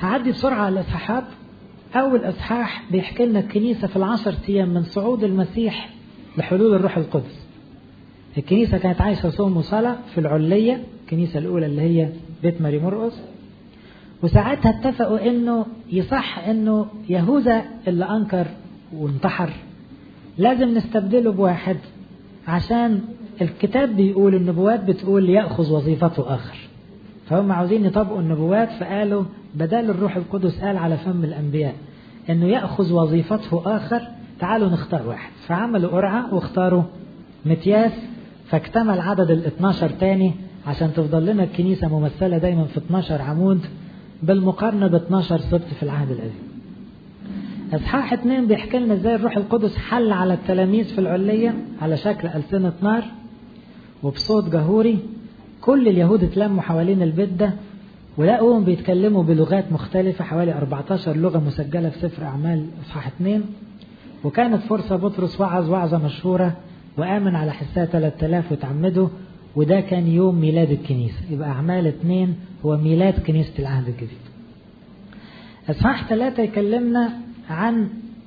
هعدي بسرعة على الإصحاحات أول إصحاح بيحكي لنا الكنيسة في العشر أيام من صعود المسيح لحلول الروح القدس الكنيسة كانت عايشة صوم وصلاة في العلية الكنيسة الأولى اللي هي بيت ماري مرقس وساعتها اتفقوا انه يصح انه يهوذا اللي انكر وانتحر لازم نستبدله بواحد عشان الكتاب بيقول النبوات بتقول ياخذ وظيفته اخر فهم عاوزين يطبقوا النبوات فقالوا بدل الروح القدس قال على فم الانبياء انه ياخذ وظيفته اخر تعالوا نختار واحد فعملوا قرعه واختاروا متياس فاكتمل عدد ال 12 تاني عشان تفضل لنا الكنيسه ممثله دايما في 12 عمود بالمقارنة ب 12 سبت في العهد القديم. إصحاح اثنين بيحكي لنا ازاي الروح القدس حل على التلاميذ في العلية على شكل ألسنة نار وبصوت جهوري كل اليهود اتلموا حوالين البيت ده ولقوهم بيتكلموا بلغات مختلفة حوالي 14 لغة مسجلة في سفر أعمال إصحاح اثنين وكانت فرصة بطرس وعظ وعظة مشهورة وآمن على حسها 3000 وتعمدوا وده كان يوم ميلاد الكنيسة يبقى أعمال اثنين هو ميلاد كنيسة العهد الجديد إصحاح ثلاثة يكلمنا عن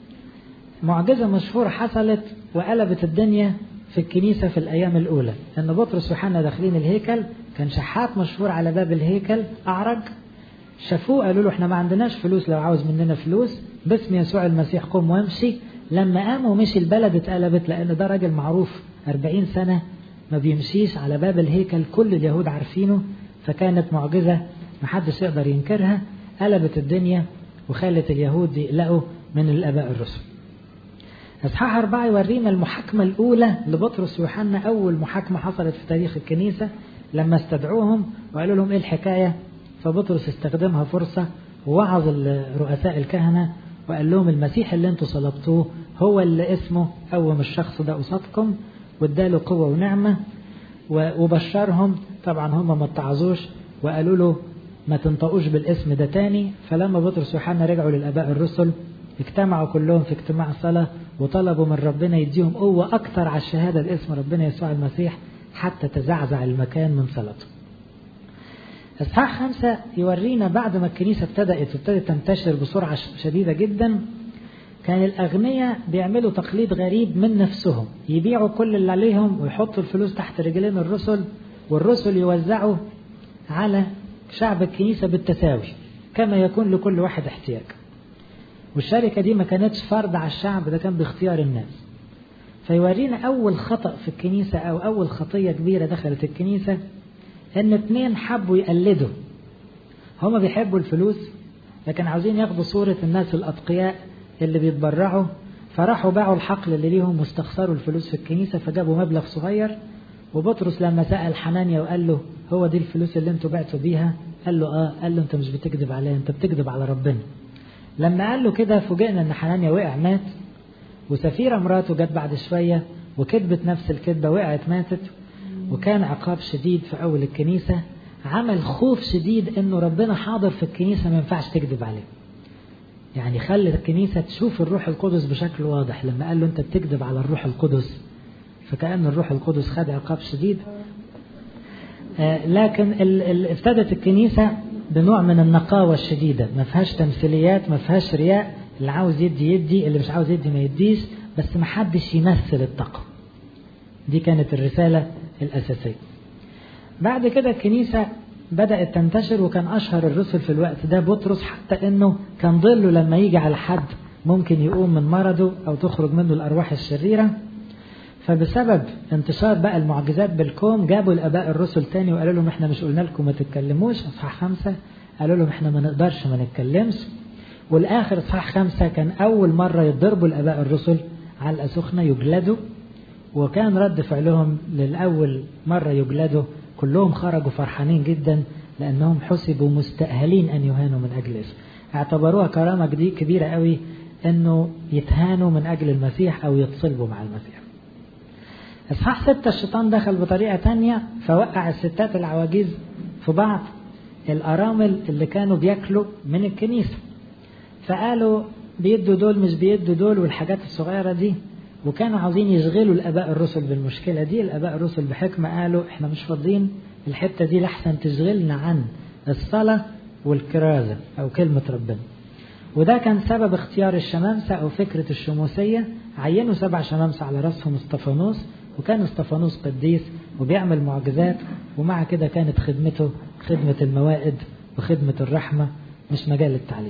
معجزة مشهورة حصلت وقلبت الدنيا في الكنيسة في الأيام الأولى أن بطرس ويوحنا داخلين الهيكل كان شحات مشهور على باب الهيكل أعرج شافوه قالوا له احنا ما عندناش فلوس لو عاوز مننا فلوس باسم يسوع المسيح قم وامشي لما قام ومشي البلد اتقلبت لأن ده راجل معروف 40 سنة ما بيمشيش على باب الهيكل كل اليهود عارفينه فكانت معجزة محدش يقدر ينكرها قلبت الدنيا وخلت اليهود يقلقوا من الآباء الرسل إصحاح أربعة يورينا المحاكمة الأولى لبطرس ويوحنا أول محاكمة حصلت في تاريخ الكنيسة لما استدعوهم وقالوا لهم إيه الحكاية فبطرس استخدمها فرصة ووعظ رؤساء الكهنة وقال لهم المسيح اللي انتوا صلبتوه هو اللي اسمه قوم الشخص ده قصادكم واداله قوة ونعمة وبشرهم طبعا هم ما اتعظوش وقالوا له ما تنطقوش بالاسم ده تاني فلما بطرس ويوحنا رجعوا للآباء الرسل اجتمعوا كلهم في اجتماع صلاة وطلبوا من ربنا يديهم قوة أكتر على الشهادة باسم ربنا يسوع المسيح حتى تزعزع المكان من صلاته إصحاح خمسة يورينا بعد ما الكنيسة ابتدأت وابتدت تنتشر بسرعة شديدة جدا كان الأغنياء بيعملوا تقليد غريب من نفسهم يبيعوا كل اللي عليهم ويحطوا الفلوس تحت رجلين الرسل والرسل يوزعوا على شعب الكنيسة بالتساوي كما يكون لكل واحد احتياج والشركة دي ما كانتش فرض على الشعب ده كان باختيار الناس فيورينا أول خطأ في الكنيسة أو أول خطية كبيرة دخلت الكنيسة إن اتنين حبوا يقلدوا هما بيحبوا الفلوس لكن عاوزين ياخدوا صورة الناس الأتقياء اللي بيتبرعوا فراحوا باعوا الحقل اللي ليهم واستخسروا الفلوس في الكنيسة فجابوا مبلغ صغير وبطرس لما سأل حنانيا وقال له هو دي الفلوس اللي انتوا بعتوا بيها قال له اه قال له انت مش بتكذب عليا انت بتكذب على ربنا لما قال له كده فوجئنا ان حنانيا وقع مات وسفيرة مراته جت بعد شوية وكذبت نفس الكذبة وقعت ماتت وكان عقاب شديد في أول الكنيسة عمل خوف شديد انه ربنا حاضر في الكنيسة ما ينفعش تكذب عليه يعني خلى الكنيسة تشوف الروح القدس بشكل واضح لما قال له انت بتكذب على الروح القدس فكأن الروح القدس خد عقاب شديد آه لكن ال ال ابتدت الكنيسة بنوع من النقاوة الشديدة ما فيهاش تمثيليات ما فيهاش رياء اللي عاوز يدي يدي اللي مش عاوز يدي ما يديش بس ما حدش يمثل التقوى دي كانت الرسالة الأساسية بعد كده الكنيسة بدأت تنتشر وكان أشهر الرسل في الوقت ده بطرس حتى إنه كان ظله لما يجي على حد ممكن يقوم من مرضه أو تخرج منه الأرواح الشريرة فبسبب انتشار بقى المعجزات بالكوم جابوا الآباء الرسل تاني وقالوا لهم إحنا مش قلنا لكم ما تتكلموش إصحاح خمسة قالوا لهم إحنا ما نقدرش ما نتكلمش والآخر إصحاح خمسة كان أول مرة يضربوا الآباء الرسل علقة سخنة يجلدوا وكان رد فعلهم للأول مرة يجلدوا كلهم خرجوا فرحانين جدا لأنهم حسبوا مستأهلين أن يهانوا من أجل اسم اعتبروها كرامة كبيرة قوي أنه يتهانوا من أجل المسيح أو يتصلبوا مع المسيح إصحاح ستة الشيطان دخل بطريقة تانية فوقع الستات العواجيز في بعض الأرامل اللي كانوا بياكلوا من الكنيسة فقالوا بيدوا دول مش بيدوا دول والحاجات الصغيرة دي وكانوا عاوزين يشغلوا الآباء الرسل بالمشكلة دي الآباء الرسل بحكمة قالوا احنا مش فاضيين الحتة دي لحسن تشغلنا عن الصلاة والكرازة أو كلمة ربنا وده كان سبب اختيار الشمامسة أو فكرة الشموسية عينوا سبع شمامسة على رأسهم اسطفانوس وكان اسطفانوس قديس وبيعمل معجزات ومع كده كانت خدمته خدمة الموائد وخدمة الرحمة مش مجال التعليم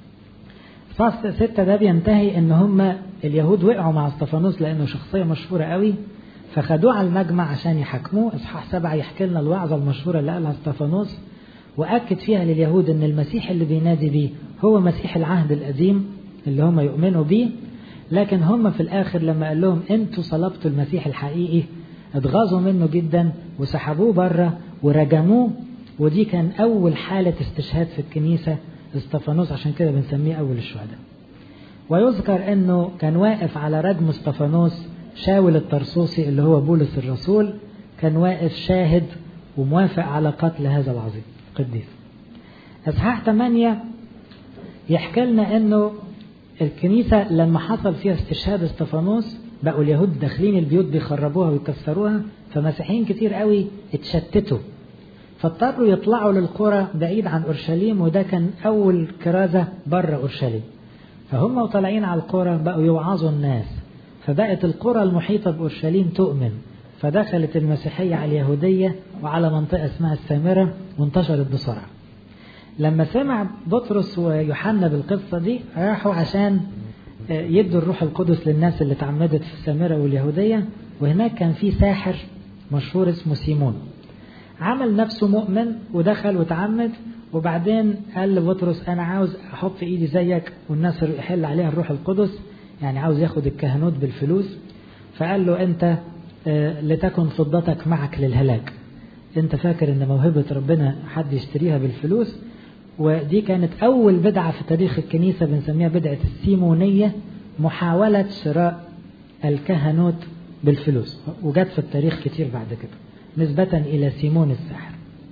فصل ستة ده بينتهي ان هم اليهود وقعوا مع اسطفانوس لانه شخصية مشهورة قوي فخدوه على المجمع عشان يحاكموه اصحاح سبعة يحكي لنا الوعظة المشهورة اللي قالها اسطفانوس واكد فيها لليهود ان المسيح اللي بينادي بيه هو مسيح العهد القديم اللي هم يؤمنوا بيه لكن هم في الاخر لما قال لهم انتوا صلبتوا المسيح الحقيقي اتغاظوا منه جدا وسحبوه بره ورجموه ودي كان اول حالة استشهاد في الكنيسة اسطفانوس عشان كده بنسميه اول الشهداء ويذكر انه كان واقف على رجم اسطفانوس شاول الطرسوسي اللي هو بولس الرسول كان واقف شاهد وموافق على قتل هذا العظيم قديس اصحاح 8 يحكي لنا انه الكنيسة لما حصل فيها استشهاد استفانوس بقوا اليهود داخلين البيوت بيخربوها ويكسروها فمسيحيين كتير قوي اتشتتوا فاضطروا يطلعوا للقرى بعيد عن اورشليم وده كان اول كرازة بره اورشليم فهم وطالعين على القرى بقوا يوعظوا الناس فبقت القرى المحيطة بأورشليم تؤمن فدخلت المسيحية على اليهودية وعلى منطقة اسمها السامرة وانتشرت بسرعة لما سمع بطرس ويوحنا بالقصة دي راحوا عشان يدوا الروح القدس للناس اللي اتعمدت في السامرة واليهودية وهناك كان في ساحر مشهور اسمه سيمون عمل نفسه مؤمن ودخل وتعمد وبعدين قال لبطرس انا عاوز احط ايدي زيك والناس يحل عليها الروح القدس يعني عاوز ياخد الكهنوت بالفلوس فقال له انت لتكن فضتك معك للهلاك انت فاكر ان موهبة ربنا حد يشتريها بالفلوس ودي كانت اول بدعة في تاريخ الكنيسة بنسميها بدعة السيمونية محاولة شراء الكهنوت بالفلوس وجت في التاريخ كتير بعد كده نسبة الى سيمون الساحر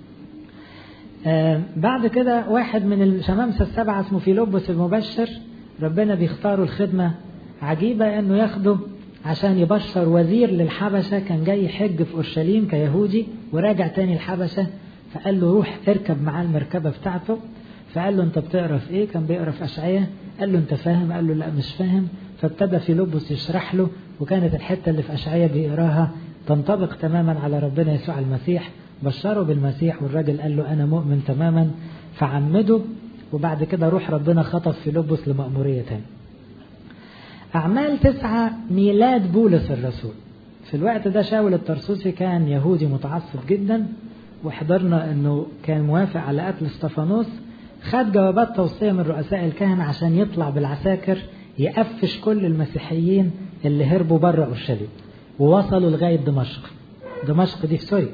آه بعد كده واحد من الشمامسة السبعة اسمه فيلبس المبشر ربنا بيختاروا الخدمة عجيبة انه ياخده عشان يبشر وزير للحبشة كان جاي يحج في أورشليم كيهودي وراجع تاني الحبشة فقال له روح اركب معاه المركبة بتاعته فقال له انت بتقرا في ايه كان بيقرا في اشعياء قال له انت فاهم قال له لا مش فاهم فابتدى فيلبس يشرح له وكانت الحتة اللي في اشعياء بيقراها تنطبق تماما على ربنا يسوع المسيح بشره بالمسيح والراجل قال له انا مؤمن تماما فعمده وبعد كده روح ربنا خطف فيلبس لمأمورية تاني أعمال تسعة ميلاد بولس الرسول في الوقت ده شاول الطرسوسي كان يهودي متعصب جدا وحضرنا انه كان موافق على قتل استفانوس خد جوابات توصية من رؤساء الكهنة عشان يطلع بالعساكر يقفش كل المسيحيين اللي هربوا بره اورشليم ووصلوا لغاية دمشق دمشق دي في سوريا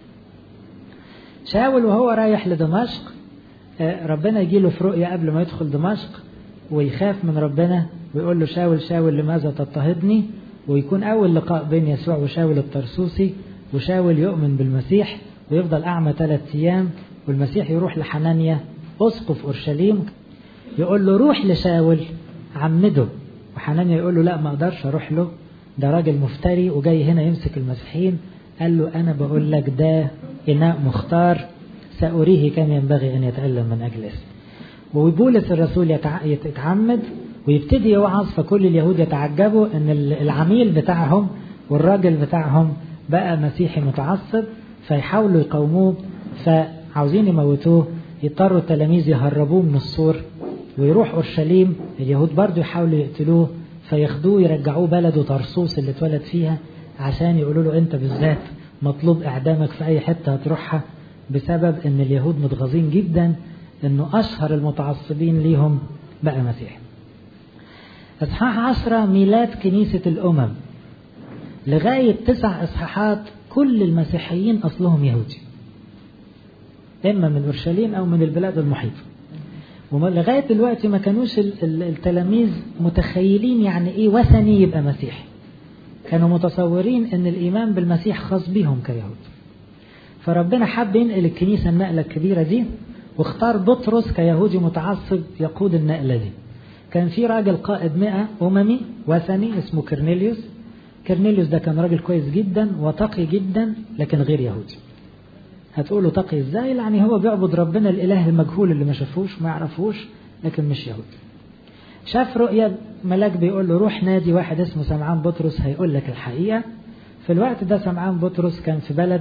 شاول وهو رايح لدمشق ربنا يجي له في رؤية قبل ما يدخل دمشق ويخاف من ربنا ويقول له شاول شاول لماذا تضطهدني ويكون أول لقاء بين يسوع وشاول الطرسوسي وشاول يؤمن بالمسيح ويفضل أعمى ثلاثة أيام والمسيح يروح لحنانيا أسقف أورشليم يقول له روح لشاول عمده وحنانيا يقول له لا ما أقدرش أروح له ده راجل مفتري وجاي هنا يمسك المسيحيين قال له أنا بقول لك ده إناء مختار سأريه كم ينبغي أن يتألم من أجل اسمه وبولس الرسول يتعمد ويبتدي يوعظ فكل اليهود يتعجبوا ان العميل بتاعهم والراجل بتاعهم بقى مسيحي متعصب فيحاولوا يقاوموه فعاوزين يموتوه يضطروا التلاميذ يهربوه من السور ويروح اورشليم اليهود برضو يحاولوا يقتلوه فياخدوه يرجعوه بلده طرسوس اللي اتولد فيها عشان يقولوا له انت بالذات مطلوب اعدامك في اي حته هتروحها بسبب ان اليهود متغاظين جدا انه اشهر المتعصبين ليهم بقى مسيحي اصحاح عشرة ميلاد كنيسة الامم لغاية تسع اصحاحات كل المسيحيين اصلهم يهودي اما من اورشليم او من البلاد المحيطة ولغاية دلوقتي ما كانوش التلاميذ متخيلين يعني ايه وثني يبقى مسيحي كانوا متصورين ان الايمان بالمسيح خاص بيهم كيهود فربنا حب ينقل الكنيسة النقلة الكبيرة دي واختار بطرس كيهودي متعصب يقود النقلة دي كان في راجل قائد مئة أممي وثني اسمه كرنيليوس كرنيليوس ده كان راجل كويس جدا وتقي جدا لكن غير يهودي هتقولوا تقي ازاي يعني هو بيعبد ربنا الاله المجهول اللي ما شافوش ما يعرفوش لكن مش يهودي شاف رؤيا ملاك بيقول له روح نادي واحد اسمه سمعان بطرس هيقول لك الحقيقة في الوقت ده سمعان بطرس كان في بلد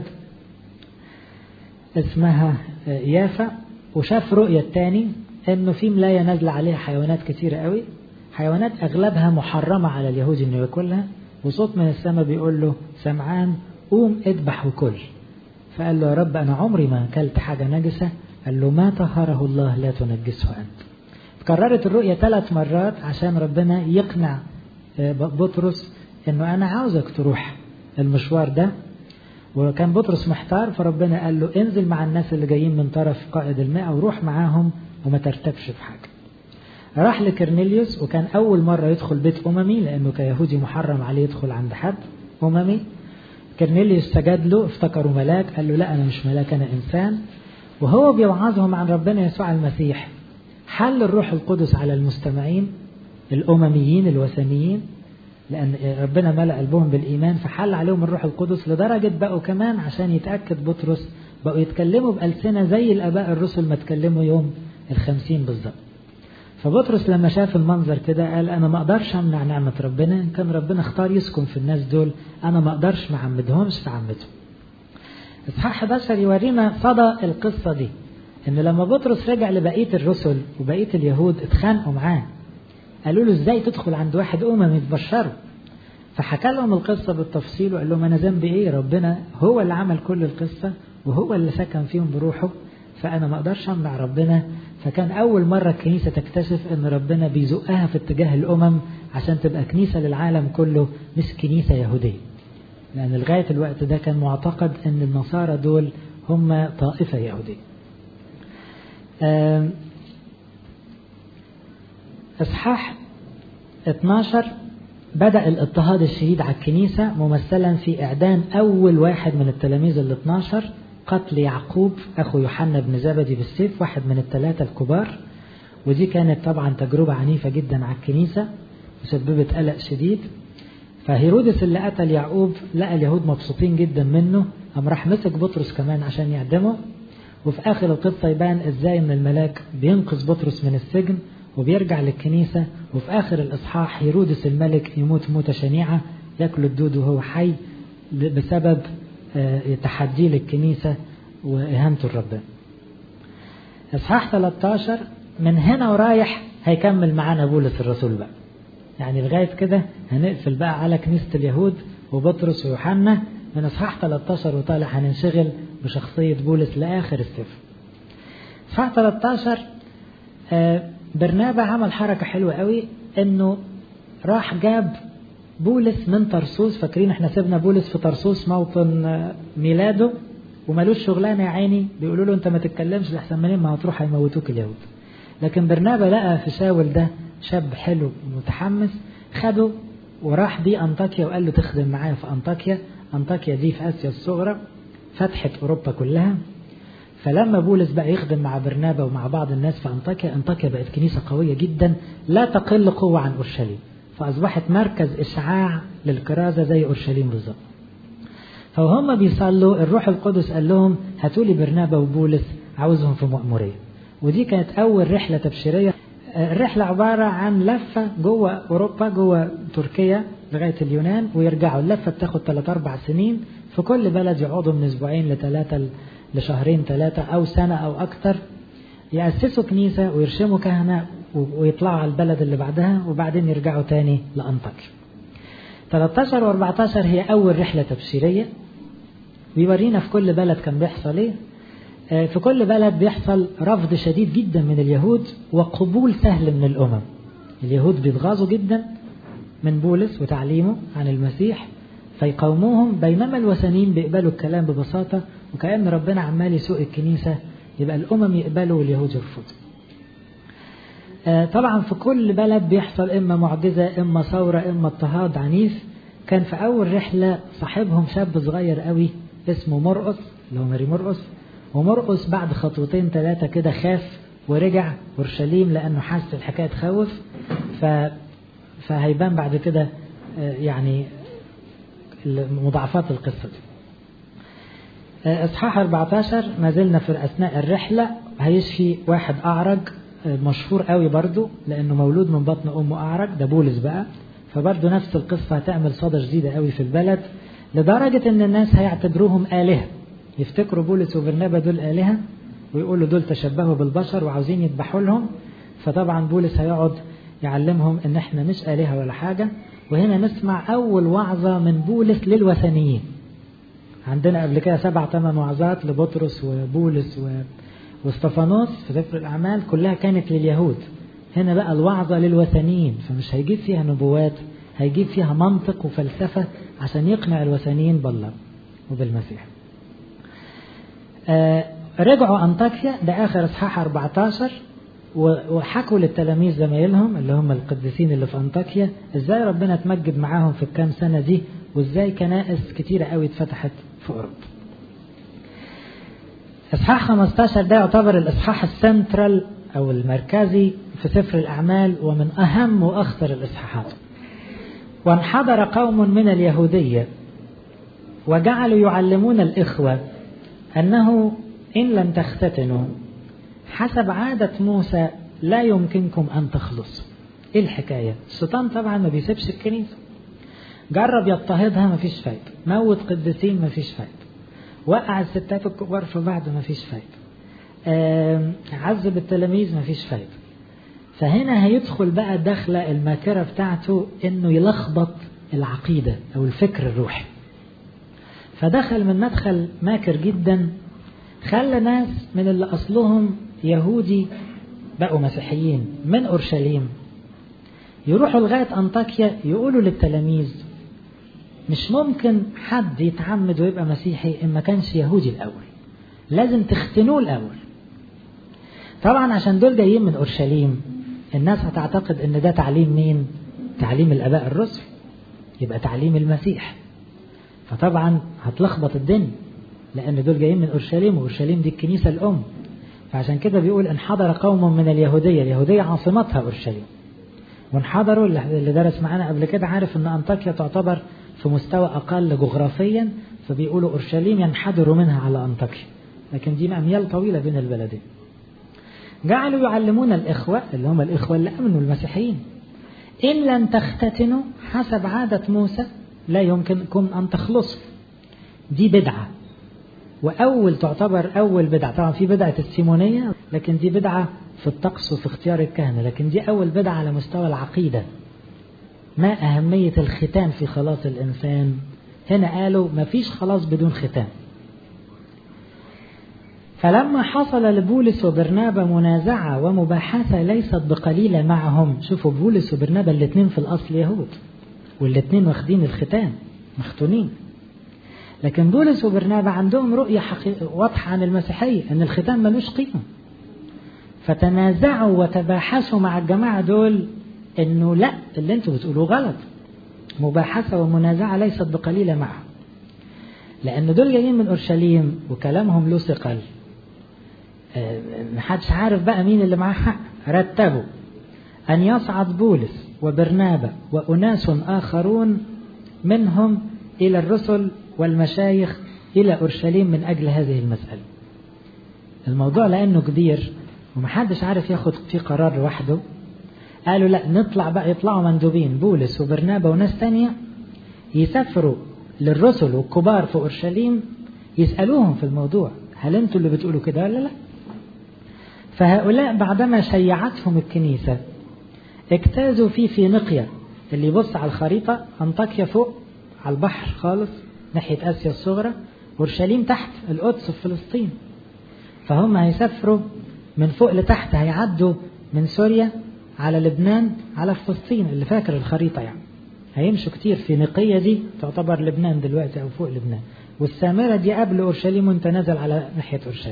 اسمها يافا وشاف رؤيا التاني انه في ملاية نازلة عليها حيوانات كتيرة قوي حيوانات اغلبها محرمة على اليهود انه ياكلها وصوت من السماء بيقول له سمعان قوم اذبح وكل فقال له يا رب انا عمري ما اكلت حاجة نجسة قال له ما طهره الله لا تنجسه انت كررت الرؤية ثلاث مرات عشان ربنا يقنع بطرس انه انا عاوزك تروح المشوار ده وكان بطرس محتار فربنا قال له انزل مع الناس اللي جايين من طرف قائد المئة وروح معاهم وما ترتبش في حاجة راح لكرنيليوس وكان أول مرة يدخل بيت أممي لأنه كيهودي محرم عليه يدخل عند حد أممي كرنيليوس سجد له افتكروا ملاك قال له لا أنا مش ملاك أنا إنسان وهو بيوعظهم عن ربنا يسوع المسيح حل الروح القدس على المستمعين الأمميين الوثنيين لأن ربنا ملأ قلبهم بالإيمان فحل عليهم الروح القدس لدرجة بقوا كمان عشان يتأكد بطرس بقوا يتكلموا بألسنة زي الآباء الرسل ما تكلموا يوم الخمسين بالظبط فبطرس لما شاف المنظر كده قال أنا ما أقدرش أمنع نعمة ربنا إن كان ربنا اختار يسكن في الناس دول أنا ما أقدرش ما عمدهمش فعمدهم إصحاح 11 يورينا صدى القصة دي إن لما بطرس رجع لبقية الرسل وبقية اليهود اتخانقوا معاه قالوا له ازاي تدخل عند واحد أمم يتبشروا فحكى لهم القصة بالتفصيل وقال لهم أنا ذنبي إيه ربنا هو اللي عمل كل القصة وهو اللي سكن فيهم بروحه فأنا ما أقدرش أمنع ربنا فكان أول مرة الكنيسة تكتشف أن ربنا بيزقها في اتجاه الأمم عشان تبقى كنيسة للعالم كله مش كنيسة يهودية لأن لغاية الوقت ده كان معتقد أن النصارى دول هم طائفة يهودية إصحاح 12 بدأ الاضطهاد الشديد على الكنيسة ممثلا في إعدام أول واحد من التلاميذ ال 12 قتل يعقوب أخو يوحنا بن زبدي بالسيف واحد من الثلاثة الكبار ودي كانت طبعا تجربة عنيفة جدا على الكنيسة وسببت قلق شديد فهيرودس اللي قتل يعقوب لقى اليهود مبسوطين جدا منه قام راح مسك بطرس كمان عشان يعدمه وفي آخر القصة يبان إزاي إن الملاك بينقذ بطرس من السجن وبيرجع للكنيسة وفي آخر الإصحاح هيرودس الملك يموت موتة شنيعة ياكل الدود وهو حي بسبب تحدي للكنيسة وإهانته لربنا إصحاح 13 من هنا ورايح هيكمل معانا بولس الرسول بقى يعني لغاية كده هنقفل بقى على كنيسة اليهود وبطرس ويوحنا من إصحاح 13 وطالع هننشغل بشخصية بولس لآخر السفر إصحاح 13 برنابا عمل حركة حلوة قوي إنه راح جاب بولس من طرسوس فاكرين احنا سيبنا بولس في طرسوس موطن ميلاده ومالوش شغلانه يا عيني بيقولوا له انت ما تتكلمش لحسن منين ما هتروح هيموتوك اليهود لكن برنابا لقى في شاول ده شاب حلو متحمس خده وراح بيه انطاكيا وقال له تخدم معايا في انطاكيا انطاكيا دي في اسيا الصغرى فتحت اوروبا كلها فلما بولس بقى يخدم مع برنابا ومع بعض الناس في انطاكيا انطاكيا بقت كنيسه قويه جدا لا تقل قوه عن اورشليم فأصبحت مركز إشعاع للكرازة زي أورشليم بالظبط فوهم بيصلوا الروح القدس قال لهم هاتوا لي برنابا وبولس عاوزهم في مأمورية ودي كانت أول رحلة تبشيرية الرحلة عبارة عن لفة جوه أوروبا جوه تركيا لغاية اليونان ويرجعوا اللفة بتاخد 3 أربع سنين في كل بلد يقعدوا من أسبوعين لثلاثة لشهرين ثلاثة أو سنة أو أكتر يأسسوا كنيسة ويرشموا كهنة ويطلعوا على البلد اللي بعدها وبعدين يرجعوا تاني لأنطاكيا 13 و14 هي أول رحلة تبشيرية بيورينا في كل بلد كان بيحصل إيه في كل بلد بيحصل رفض شديد جدا من اليهود وقبول سهل من الأمم اليهود بيتغاظوا جدا من بولس وتعليمه عن المسيح فيقاوموهم بينما الوثنيين بيقبلوا الكلام ببساطة وكأن ربنا عمال يسوق الكنيسة يبقى الأمم يقبلوا واليهود يرفضوا طبعا في كل بلد بيحصل إما معجزة إما ثورة إما اضطهاد عنيف كان في أول رحلة صاحبهم شاب صغير قوي اسمه مرقس اللي هو ماري مرقس ومرقس بعد خطوتين ثلاثة كده خاف ورجع أورشليم لأنه حس الحكاية تخوف ف... فهيبان بعد كده يعني مضاعفات القصة دي إصحاح 14 ما زلنا في أثناء الرحلة هيشفي واحد أعرج مشهور قوي برضو لأنه مولود من بطن أمه أعرج ده بولس بقى فبرضو نفس القصة هتعمل صدى شديدة قوي في البلد لدرجة إن الناس هيعتبروهم آلهة يفتكروا بولس وبرنابا دول آلهة ويقولوا دول تشبهوا بالبشر وعاوزين يذبحوا لهم فطبعا بولس هيقعد يعلمهم ان احنا مش آلهة ولا حاجة وهنا نسمع أول وعظة من بولس للوثنيين عندنا قبل كده سبع ثمان وعظات لبطرس وبولس و... واستفانوس في سفر الأعمال كلها كانت لليهود هنا بقى الوعظة للوثنيين فمش هيجيب فيها نبوات هيجيب فيها منطق وفلسفة عشان يقنع الوثنيين بالله وبالمسيح آه رجعوا أنطاكيا ده آخر إصحاح 14 وحكوا للتلاميذ زمايلهم اللي هم القديسين اللي في أنطاكيا إزاي ربنا اتمجد معاهم في الكام سنة دي وإزاي كنائس كتيرة قوي اتفتحت في أوروبا إصحاح 15 ده يعتبر الإصحاح السنترال أو المركزي في سفر الأعمال ومن أهم وأخطر الإصحاحات وانحدر قوم من اليهودية وجعلوا يعلمون الإخوة أنه إن لم تختتنوا حسب عادة موسى لا يمكنكم أن تخلصوا إيه الحكاية الشيطان طبعا ما بيسيبش الكنيسة جرب يضطهدها مفيش فايدة موت قديسين مفيش فايدة وقع الستات الكبار في بعض مفيش فايدة عذب التلاميذ مفيش فايدة فهنا هيدخل بقى الدخلة الماكرة بتاعته انه يلخبط العقيدة او الفكر الروحي فدخل من مدخل ماكر جدا خلى ناس من اللي اصلهم يهودي بقوا مسيحيين من اورشليم يروحوا لغاية انطاكيا يقولوا للتلاميذ مش ممكن حد يتعمد ويبقى مسيحي إن ما كانش يهودي الأول لازم تختنوه الأول طبعا عشان دول جايين من أورشليم الناس هتعتقد إن ده تعليم مين تعليم الآباء الرسل يبقى تعليم المسيح فطبعا هتلخبط الدنيا لأن دول جايين من أورشليم وأورشليم دي الكنيسة الأم فعشان كده بيقول انحدر قوم من اليهودية اليهودية عاصمتها أورشليم وانحدروا اللي درس معانا قبل كده عارف ان انطاكيا تعتبر في مستوى اقل جغرافيا فبيقولوا اورشليم ينحدروا منها على انطاكيا لكن دي اميال طويله بين البلدين جعلوا يعلمون الاخوه اللي هم الاخوه اللي امنوا المسيحيين ان لم تختتنوا حسب عاده موسى لا يمكنكم ان تخلصوا دي بدعه واول تعتبر اول بدعه طبعا في بدعه السيمونيه لكن دي بدعه في الطقس وفي اختيار الكهنه لكن دي اول بدعه على مستوى العقيده ما أهمية الختان في خلاص الإنسان هنا قالوا ما فيش خلاص بدون ختان فلما حصل لبولس وبرنابا منازعة ومباحثة ليست بقليلة معهم شوفوا بولس وبرنابا الاثنين في الأصل يهود والاثنين واخدين الختان مختونين لكن بولس وبرنابا عندهم رؤية حقيقة واضحة عن المسيحية أن الختان ملوش قيمة فتنازعوا وتباحثوا مع الجماعة دول انه لا اللي انتوا بتقولوه غلط مباحثه ومنازعه ليست بقليله معه لان دول جايين من اورشليم وكلامهم له ثقل محدش عارف بقى مين اللي معاه حق رتبوا ان يصعد بولس وبرنابا واناس اخرون منهم الى الرسل والمشايخ الى اورشليم من اجل هذه المساله الموضوع لانه كبير ومحدش عارف ياخد فيه قرار لوحده قالوا لا نطلع بقى يطلعوا مندوبين بولس وبرنابا وناس تانية يسافروا للرسل والكبار في أورشليم يسألوهم في الموضوع هل انتوا اللي بتقولوا كده ولا لا فهؤلاء بعدما شيعتهم الكنيسة اجتازوا في فينيقيا اللي يبص على الخريطة أنطاكيا فوق على البحر خالص ناحية آسيا الصغرى أورشليم تحت القدس في فلسطين فهم هيسافروا من فوق لتحت هيعدوا من سوريا على لبنان على فلسطين اللي فاكر الخريطة يعني هيمشوا كتير في نقية دي تعتبر لبنان دلوقتي أو فوق لبنان والسامرة دي قبل أورشليم وانت نازل على ناحية أورشليم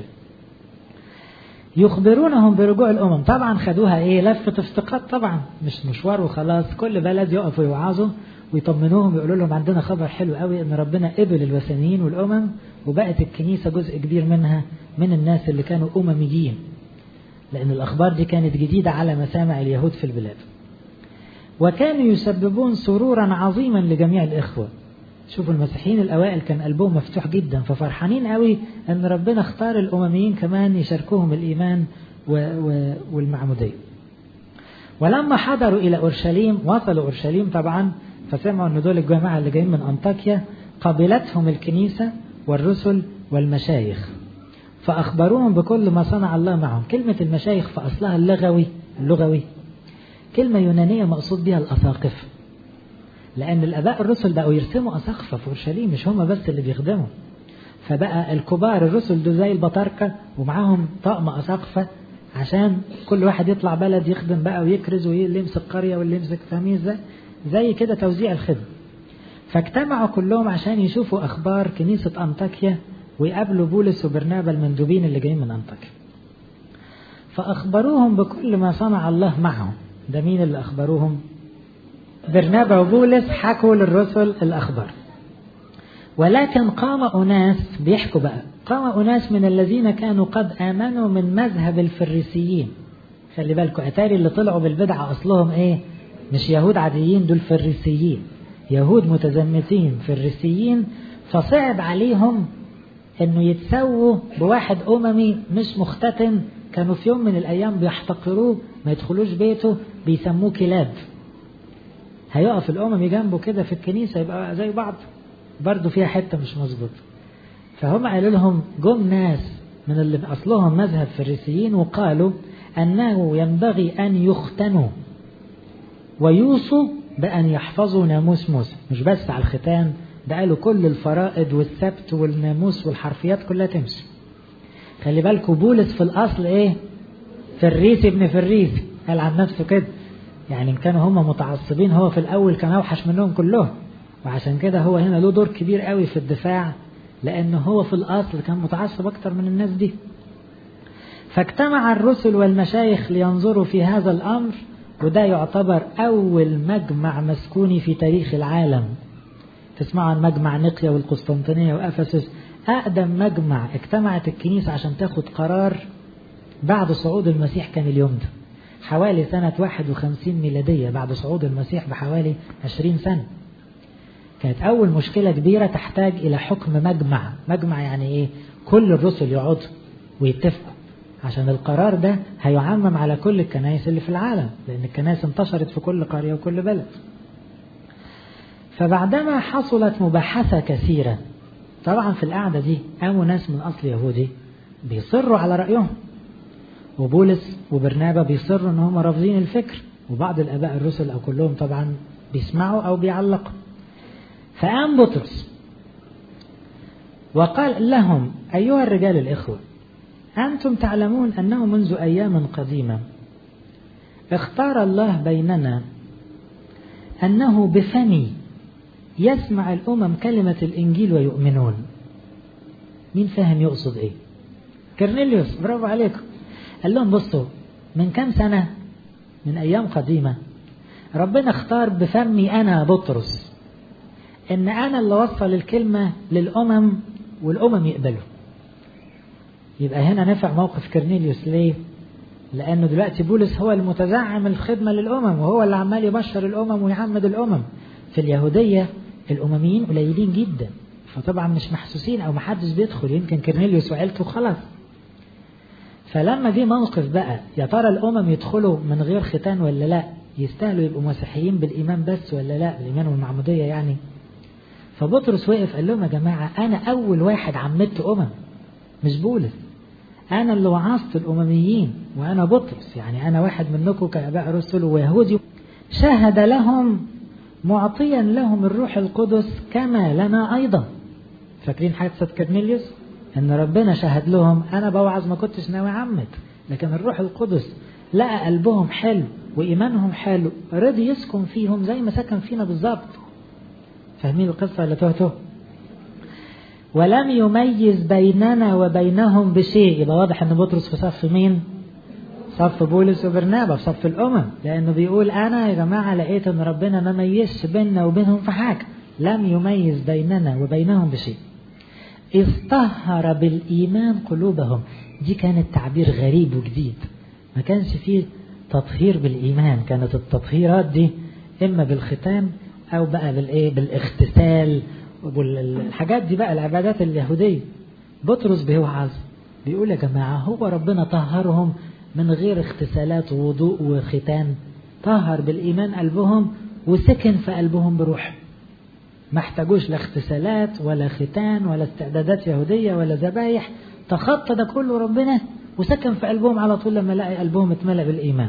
يخبرونهم برجوع الأمم طبعا خدوها إيه لفة افتقاد طبعا مش مشوار وخلاص كل بلد يقفوا يوعظوا ويطمنوهم يقولوا لهم عندنا خبر حلو قوي ان ربنا قبل الوثنيين والامم وبقت الكنيسه جزء كبير منها من الناس اللي كانوا امميين لأن الأخبار دي كانت جديدة على مسامع اليهود في البلاد وكانوا يسببون سرورا عظيما لجميع الإخوة شوفوا المسيحيين الأوائل كان قلبهم مفتوح جدا ففرحانين قوي أن ربنا اختار الأمميين كمان يشاركوهم الإيمان والمعمودية ولما حضروا إلى أورشليم وصلوا أورشليم طبعا فسمعوا أن دول الجماعة اللي جايين من أنطاكيا قبلتهم الكنيسة والرسل والمشايخ فأخبروهم بكل ما صنع الله معهم كلمة المشايخ في أصلها اللغوي اللغوي كلمة يونانية مقصود بها الأساقفة لأن الآباء الرسل بقوا يرسموا أساقفة في أورشليم مش هم بس اللي بيخدموا فبقى الكبار الرسل دول زي البطاركة ومعاهم طقم أساقفة عشان كل واحد يطلع بلد يخدم بقى ويكرز واللي يمسك قرية واللي يمسك فاهمين ازاي زي كده توزيع الخدمة فاجتمعوا كلهم عشان يشوفوا أخبار كنيسة أنطاكيا ويقابلوا بولس وبرنابا المندوبين اللي جايين من أنطاكيا فأخبروهم بكل ما صنع الله معهم ده مين اللي أخبروهم برنابا وبولس حكوا للرسل الأخبار ولكن قام أناس بيحكوا بقى قام أناس من الذين كانوا قد آمنوا من مذهب الفريسيين خلي بالكم أتاري اللي طلعوا بالبدعة أصلهم إيه مش يهود عاديين دول فريسيين يهود متزمتين فريسيين فصعب عليهم انه يتسووا بواحد اممي مش مختتن كانوا في يوم من الايام بيحتقروه ما يدخلوش بيته بيسموه كلاب هيقف الاممي جنبه كده في الكنيسه يبقى زي بعض برضه فيها حته مش مظبوطه فهم قالوا لهم جم ناس من اللي اصلهم مذهب فريسيين وقالوا انه ينبغي ان يختنوا ويوصوا بأن يحفظوا ناموس موسى مش بس على الختان ده قالوا كل الفرائض والسبت والناموس والحرفيات كلها تمشي خلي بالكم بولس في الأصل إيه فريسي ابن فريسي قال عن نفسه كده يعني إن كانوا هم متعصبين هو في الأول كان أوحش منهم كلهم وعشان كده هو هنا له دور كبير قوي في الدفاع لأنه هو في الأصل كان متعصب أكتر من الناس دي فاجتمع الرسل والمشايخ لينظروا في هذا الأمر وده يعتبر أول مجمع مسكوني في تاريخ العالم تسمعوا عن مجمع نقيا والقسطنطينية وأفسس أقدم مجمع اجتمعت الكنيسة عشان تاخد قرار بعد صعود المسيح كان اليوم ده حوالي سنة 51 ميلادية بعد صعود المسيح بحوالي 20 سنة كانت أول مشكلة كبيرة تحتاج إلى حكم مجمع مجمع يعني إيه كل الرسل يقعدوا ويتفقوا عشان القرار ده هيعمم على كل الكنائس اللي في العالم لأن الكنائس انتشرت في كل قرية وكل بلد فبعدما حصلت مباحثة كثيرة طبعا في القعدة دي قاموا ناس من أصل يهودي بيصروا على رأيهم وبولس وبرنابا بيصروا ان هم رافضين الفكر وبعض الاباء الرسل او كلهم طبعا بيسمعوا او بيعلقوا فقام بطرس وقال لهم ايها الرجال الاخوه أنتم تعلمون أنه منذ أيام قديمة اختار الله بيننا أنه بفمي يسمع الأمم كلمة الإنجيل ويؤمنون مين فاهم يقصد إيه كرنيليوس برافو عليكم قال لهم بصوا من كام سنة من أيام قديمة ربنا اختار بفمي أنا بطرس إن أنا اللي وصل الكلمة للأمم والأمم يقبلوا يبقى هنا نفع موقف كرنيليوس ليه؟ لأنه دلوقتي بولس هو المتزعم الخدمة للأمم وهو اللي عمال يبشر الأمم ويعمد الأمم في اليهودية الأمميين قليلين جدا فطبعا مش محسوسين أو محدش بيدخل يمكن كرنيليوس وعيلته خلاص فلما جه موقف بقى يا ترى الأمم يدخلوا من غير ختان ولا لا يستاهلوا يبقوا مسيحيين بالإيمان بس ولا لا الإيمان والمعمودية يعني فبطرس وقف قال لهم يا جماعة أنا أول واحد عمدت أمم مش بولس أنا اللي وعظت الأمميين وأنا بطرس يعني أنا واحد منكم كآباء رسل ويهودي شهد لهم معطيا لهم الروح القدس كما لنا أيضا فاكرين حادثة كرنيليوس أن ربنا شهد لهم أنا بوعظ ما كنتش ناوي أعمد لكن الروح القدس لقى قلبهم حلو وإيمانهم حلو رضي يسكن فيهم زي ما سكن فينا بالظبط فاهمين القصة اللي تهته ولم يميز بيننا وبينهم بشيء يبقى واضح ان بطرس في صف مين صف بولس وبرنابا في صف الامم لانه بيقول انا يا جماعه لقيت ان ربنا ما ميزش بيننا وبينهم في حاجه لم يميز بيننا وبينهم بشيء إذ طهر بالإيمان قلوبهم دي كانت تعبير غريب وجديد ما كانش فيه تطهير بالإيمان كانت التطهيرات دي إما بالختان أو بقى بالإيه بالاغتسال والحاجات دي بقى العبادات اليهودية بطرس بيوعظ بيقول يا جماعة هو ربنا طهرهم من غير اغتسالات ووضوء وختان طهر بالإيمان قلبهم وسكن في قلبهم بروح ما احتاجوش لا اغتسالات ولا ختان ولا استعدادات يهودية ولا ذبايح تخطى ده كله ربنا وسكن في قلبهم على طول لما لقى قلبهم اتملأ بالإيمان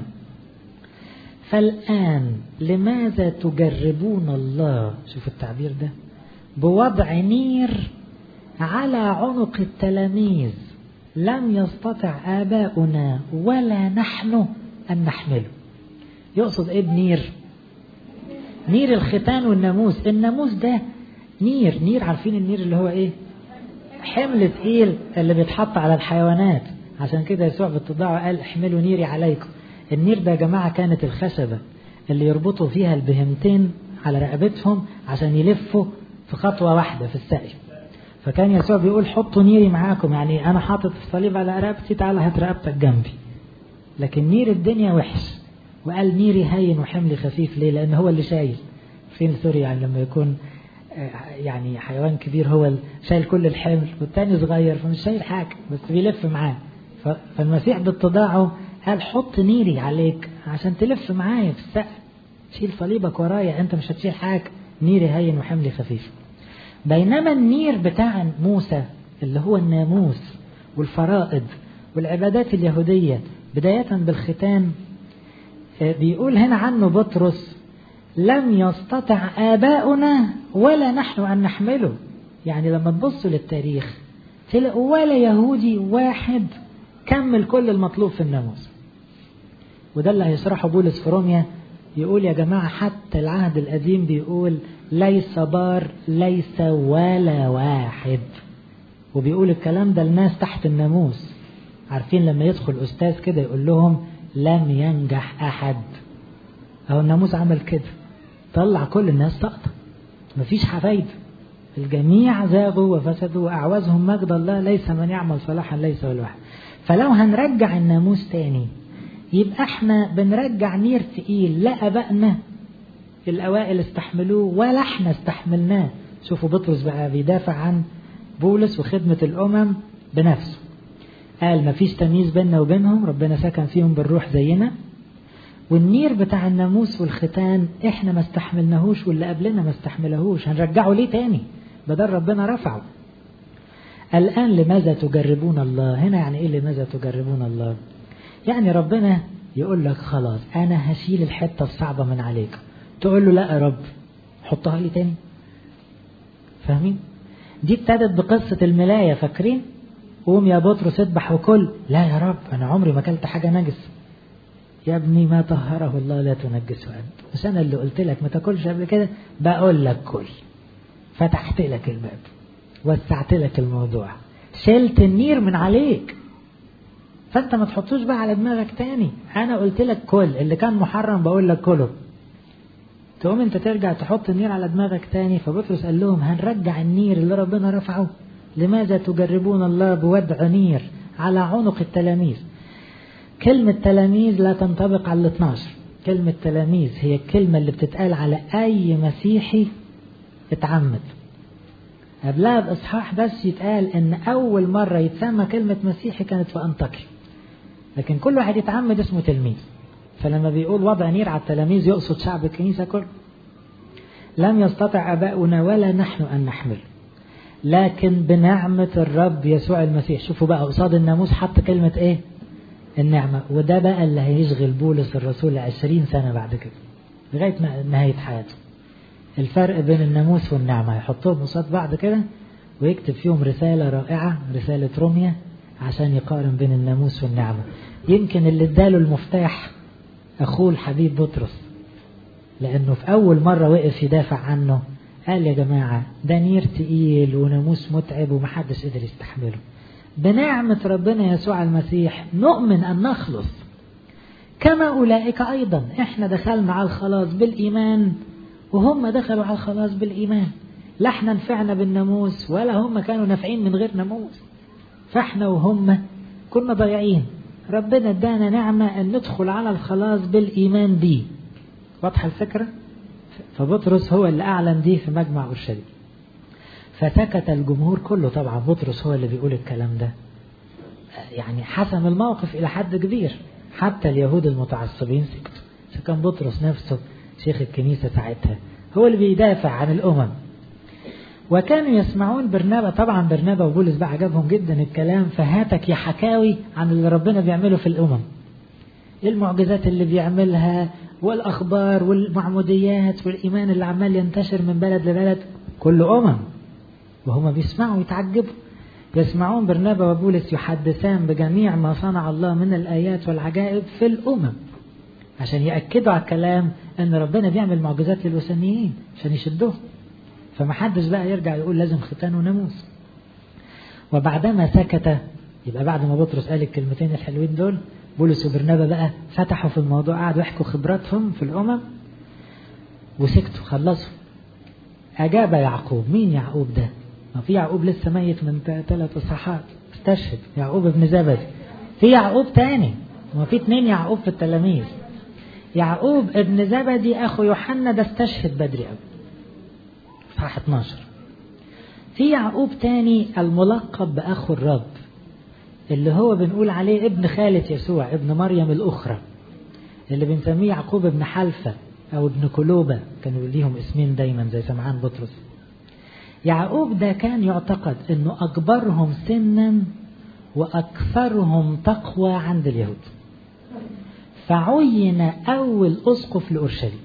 فالآن لماذا تجربون الله شوف التعبير ده بوضع نير على عنق التلاميذ لم يستطع آباؤنا ولا نحن أن نحمله يقصد إيه بنير نير الختان والناموس الناموس ده نير نير عارفين النير اللي هو إيه حمل تقيل اللي بيتحط على الحيوانات عشان كده يسوع بالتضاع قال احملوا نيري عليكم النير ده يا جماعة كانت الخشبة اللي يربطوا فيها البهمتين على رقبتهم عشان يلفوا في خطوة واحدة في السقي فكان يسوع بيقول حطوا نيري معاكم يعني أنا حاطط الصليب على رقبتي تعالى هات رقبتك جنبي لكن نير الدنيا وحش وقال نيري هين وحملي خفيف ليه لأن هو اللي شايل فين سوري يعني لما يكون يعني حيوان كبير هو شايل كل الحمل والتاني صغير فمش شايل حاجة بس بيلف معاه فالمسيح باتضاعه قال حط نيري عليك عشان تلف معايا في السقف شيل صليبك ورايا انت مش هتشيل حاجة نيري هين وحملي خفيف بينما النير بتاع موسى اللي هو الناموس والفرائض والعبادات اليهودية بداية بالختان بيقول هنا عنه بطرس لم يستطع آباؤنا ولا نحن أن نحمله يعني لما تبصوا للتاريخ تلاقوا ولا يهودي واحد كمل كل المطلوب في الناموس وده اللي هيشرحه بولس في روميا يقول يا جماعة حتى العهد القديم بيقول ليس بار ليس ولا واحد وبيقول الكلام ده الناس تحت الناموس عارفين لما يدخل أستاذ كده يقول لهم لم ينجح أحد أهو الناموس عمل كده طلع كل الناس سقطة مفيش فايدة الجميع زاغوا وفسدوا وأعوزهم مجد الله ليس من يعمل صلاحا ليس ولا واحد فلو هنرجع الناموس تاني يبقى احنا بنرجع نير تقيل لا أبائنا الأوائل استحملوه ولا احنا استحملناه شوفوا بطرس بقى بيدافع عن بولس وخدمة الأمم بنفسه قال مفيش تمييز بيننا وبينهم ربنا سكن فيهم بالروح زينا والنير بتاع الناموس والختان احنا ما استحملناهوش واللي قبلنا ما استحملهوش هنرجعه ليه تاني بدل ربنا رفعه الآن لماذا تجربون الله هنا يعني ايه لماذا تجربون الله يعني ربنا يقول لك خلاص انا هشيل الحتة الصعبة من عليك تقول له لا يا رب حطها لي تاني فاهمين دي ابتدت بقصة الملاية فاكرين قوم يا بطرس اذبح وكل لا يا رب انا عمري ما اكلت حاجة نجس يا ابني ما طهره الله لا تنجسه انت مش انا اللي قلت لك ما تاكلش قبل كده بقول لك كل فتحت لك الباب وسعت لك الموضوع شلت النير من عليك فانت ما تحطوش بقى على دماغك تاني انا قلت لك كل اللي كان محرم بقول لك كله تقوم انت ترجع تحط النير على دماغك تاني فبطرس قال لهم هنرجع النير اللي ربنا رفعه لماذا تجربون الله بوضع نير على عنق التلاميذ كلمة تلاميذ لا تنطبق على ال 12 كلمة تلاميذ هي الكلمة اللي بتتقال على أي مسيحي اتعمد قبلها بإصحاح بس يتقال إن أول مرة يتسمى كلمة مسيحي كانت في أنطاكيا لكن كل واحد يتعمد اسمه تلميذ فلما بيقول وضع نير على التلاميذ يقصد شعب الكنيسة كله لم يستطع أباؤنا ولا نحن أن نحمله لكن بنعمة الرب يسوع المسيح شوفوا بقى قصاد الناموس حط كلمة ايه النعمة وده بقى اللي هيشغل بولس الرسول عشرين سنة بعد كده لغاية نهاية حياته الفرق بين الناموس والنعمة يحطهم قصاد بعض كده ويكتب فيهم رسالة رائعة رسالة روميا عشان يقارن بين الناموس والنعمة يمكن اللي اداله المفتاح أخوه الحبيب بطرس لأنه في أول مرة وقف يدافع عنه قال يا جماعة ده نير تقيل وناموس متعب ومحدش قدر يستحمله بنعمة ربنا يسوع المسيح نؤمن أن نخلص كما أولئك أيضا إحنا دخلنا على الخلاص بالإيمان وهم دخلوا على الخلاص بالإيمان لا احنا نفعنا بالناموس ولا هم كانوا نافعين من غير ناموس فاحنا وهم كنا ضايعين ربنا ادانا نعمة أن ندخل على الخلاص بالإيمان بيه واضحة الفكرة؟ فبطرس هو اللي أعلن دي في مجمع أورشليم فسكت الجمهور كله طبعا بطرس هو اللي بيقول الكلام ده يعني حسم الموقف إلى حد كبير حتى اليهود المتعصبين سكتوا كان بطرس نفسه شيخ الكنيسة ساعتها هو اللي بيدافع عن الأمم وكانوا يسمعون برنابا طبعا برنابا وبولس بقى عجبهم جدا الكلام فهاتك يا حكاوي عن اللي ربنا بيعمله في الأمم المعجزات اللي بيعملها والأخبار والمعموديات والإيمان اللي عمال ينتشر من بلد لبلد كله أمم وهم بيسمعوا ويتعجبوا يسمعون برنابا وبولس يحدثان بجميع ما صنع الله من الآيات والعجائب في الأمم عشان يأكدوا على الكلام أن ربنا بيعمل معجزات للوثنيين عشان يشدوهم فمحدش بقى يرجع يقول لازم ختان وناموس وبعدما سكت يبقى بعد ما بطرس قال الكلمتين الحلوين دول بولس وبرنابا بقى فتحوا في الموضوع قعدوا يحكوا خبراتهم في الأمم وسكتوا خلصوا أجاب يعقوب مين يعقوب ده ما في يعقوب لسه ميت من ثلاث إصحاحات استشهد يعقوب ابن زبدي في يعقوب تاني ما في اتنين يعقوب في التلاميذ يعقوب ابن زبدي أخو يوحنا ده استشهد بدري قوي إصحاح 12 في يعقوب تاني الملقب بأخو الرب اللي هو بنقول عليه ابن خالة يسوع ابن مريم الأخرى اللي بنسميه يعقوب ابن حلفة أو ابن كلوبة كانوا ليهم اسمين دايما زي سمعان بطرس يعقوب ده كان يعتقد انه اكبرهم سنا واكثرهم تقوى عند اليهود فعين اول اسقف لاورشليم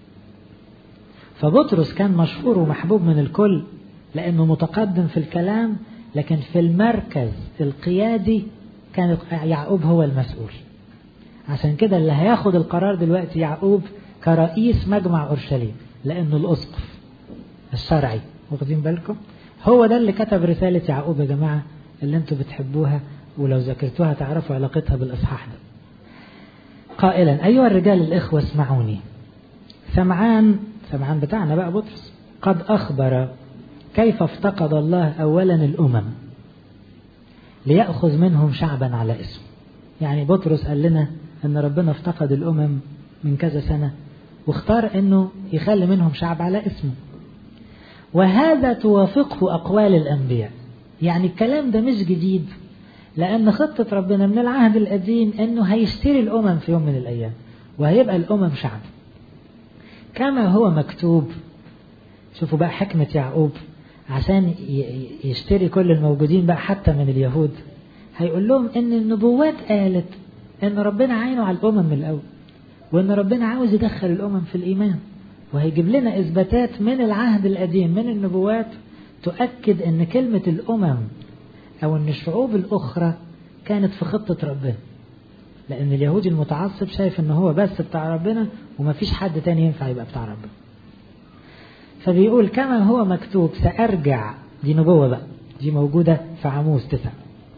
فبطرس كان مشهور ومحبوب من الكل لانه متقدم في الكلام لكن في المركز القيادي كان يعقوب هو المسؤول عشان كده اللي هياخد القرار دلوقتي يعقوب كرئيس مجمع اورشليم لانه الاسقف الشرعي واخدين بالكم هو ده اللي كتب رسالة يعقوب يا جماعة اللي انتوا بتحبوها ولو ذاكرتوها تعرفوا علاقتها بالإصحاح ده قائلا أيها الرجال الإخوة اسمعوني سمعان سمعان بتاعنا بقى بطرس قد أخبر كيف افتقد الله أولا الأمم ليأخذ منهم شعبا على اسمه يعني بطرس قال لنا أن ربنا افتقد الأمم من كذا سنة واختار أنه يخلي منهم شعب على اسمه وهذا توافقه أقوال الأنبياء يعني الكلام ده مش جديد لأن خطة ربنا من العهد القديم أنه هيشتري الأمم في يوم من الأيام وهيبقى الأمم شعب كما هو مكتوب شوفوا بقى حكمة يعقوب عشان يشتري كل الموجودين بقى حتى من اليهود هيقول لهم ان النبوات قالت ان ربنا عينه على الامم من الاول وان ربنا عاوز يدخل الامم في الايمان وهيجيب لنا اثباتات من العهد القديم من النبوات تؤكد ان كلمة الامم او ان الشعوب الاخرى كانت في خطة ربنا لان اليهودي المتعصب شايف ان هو بس بتاع ربنا ومفيش حد تاني ينفع يبقى بتاع ربنا فبيقول كما هو مكتوب سأرجع دي نبوة بقى دي موجودة في عموس تسعة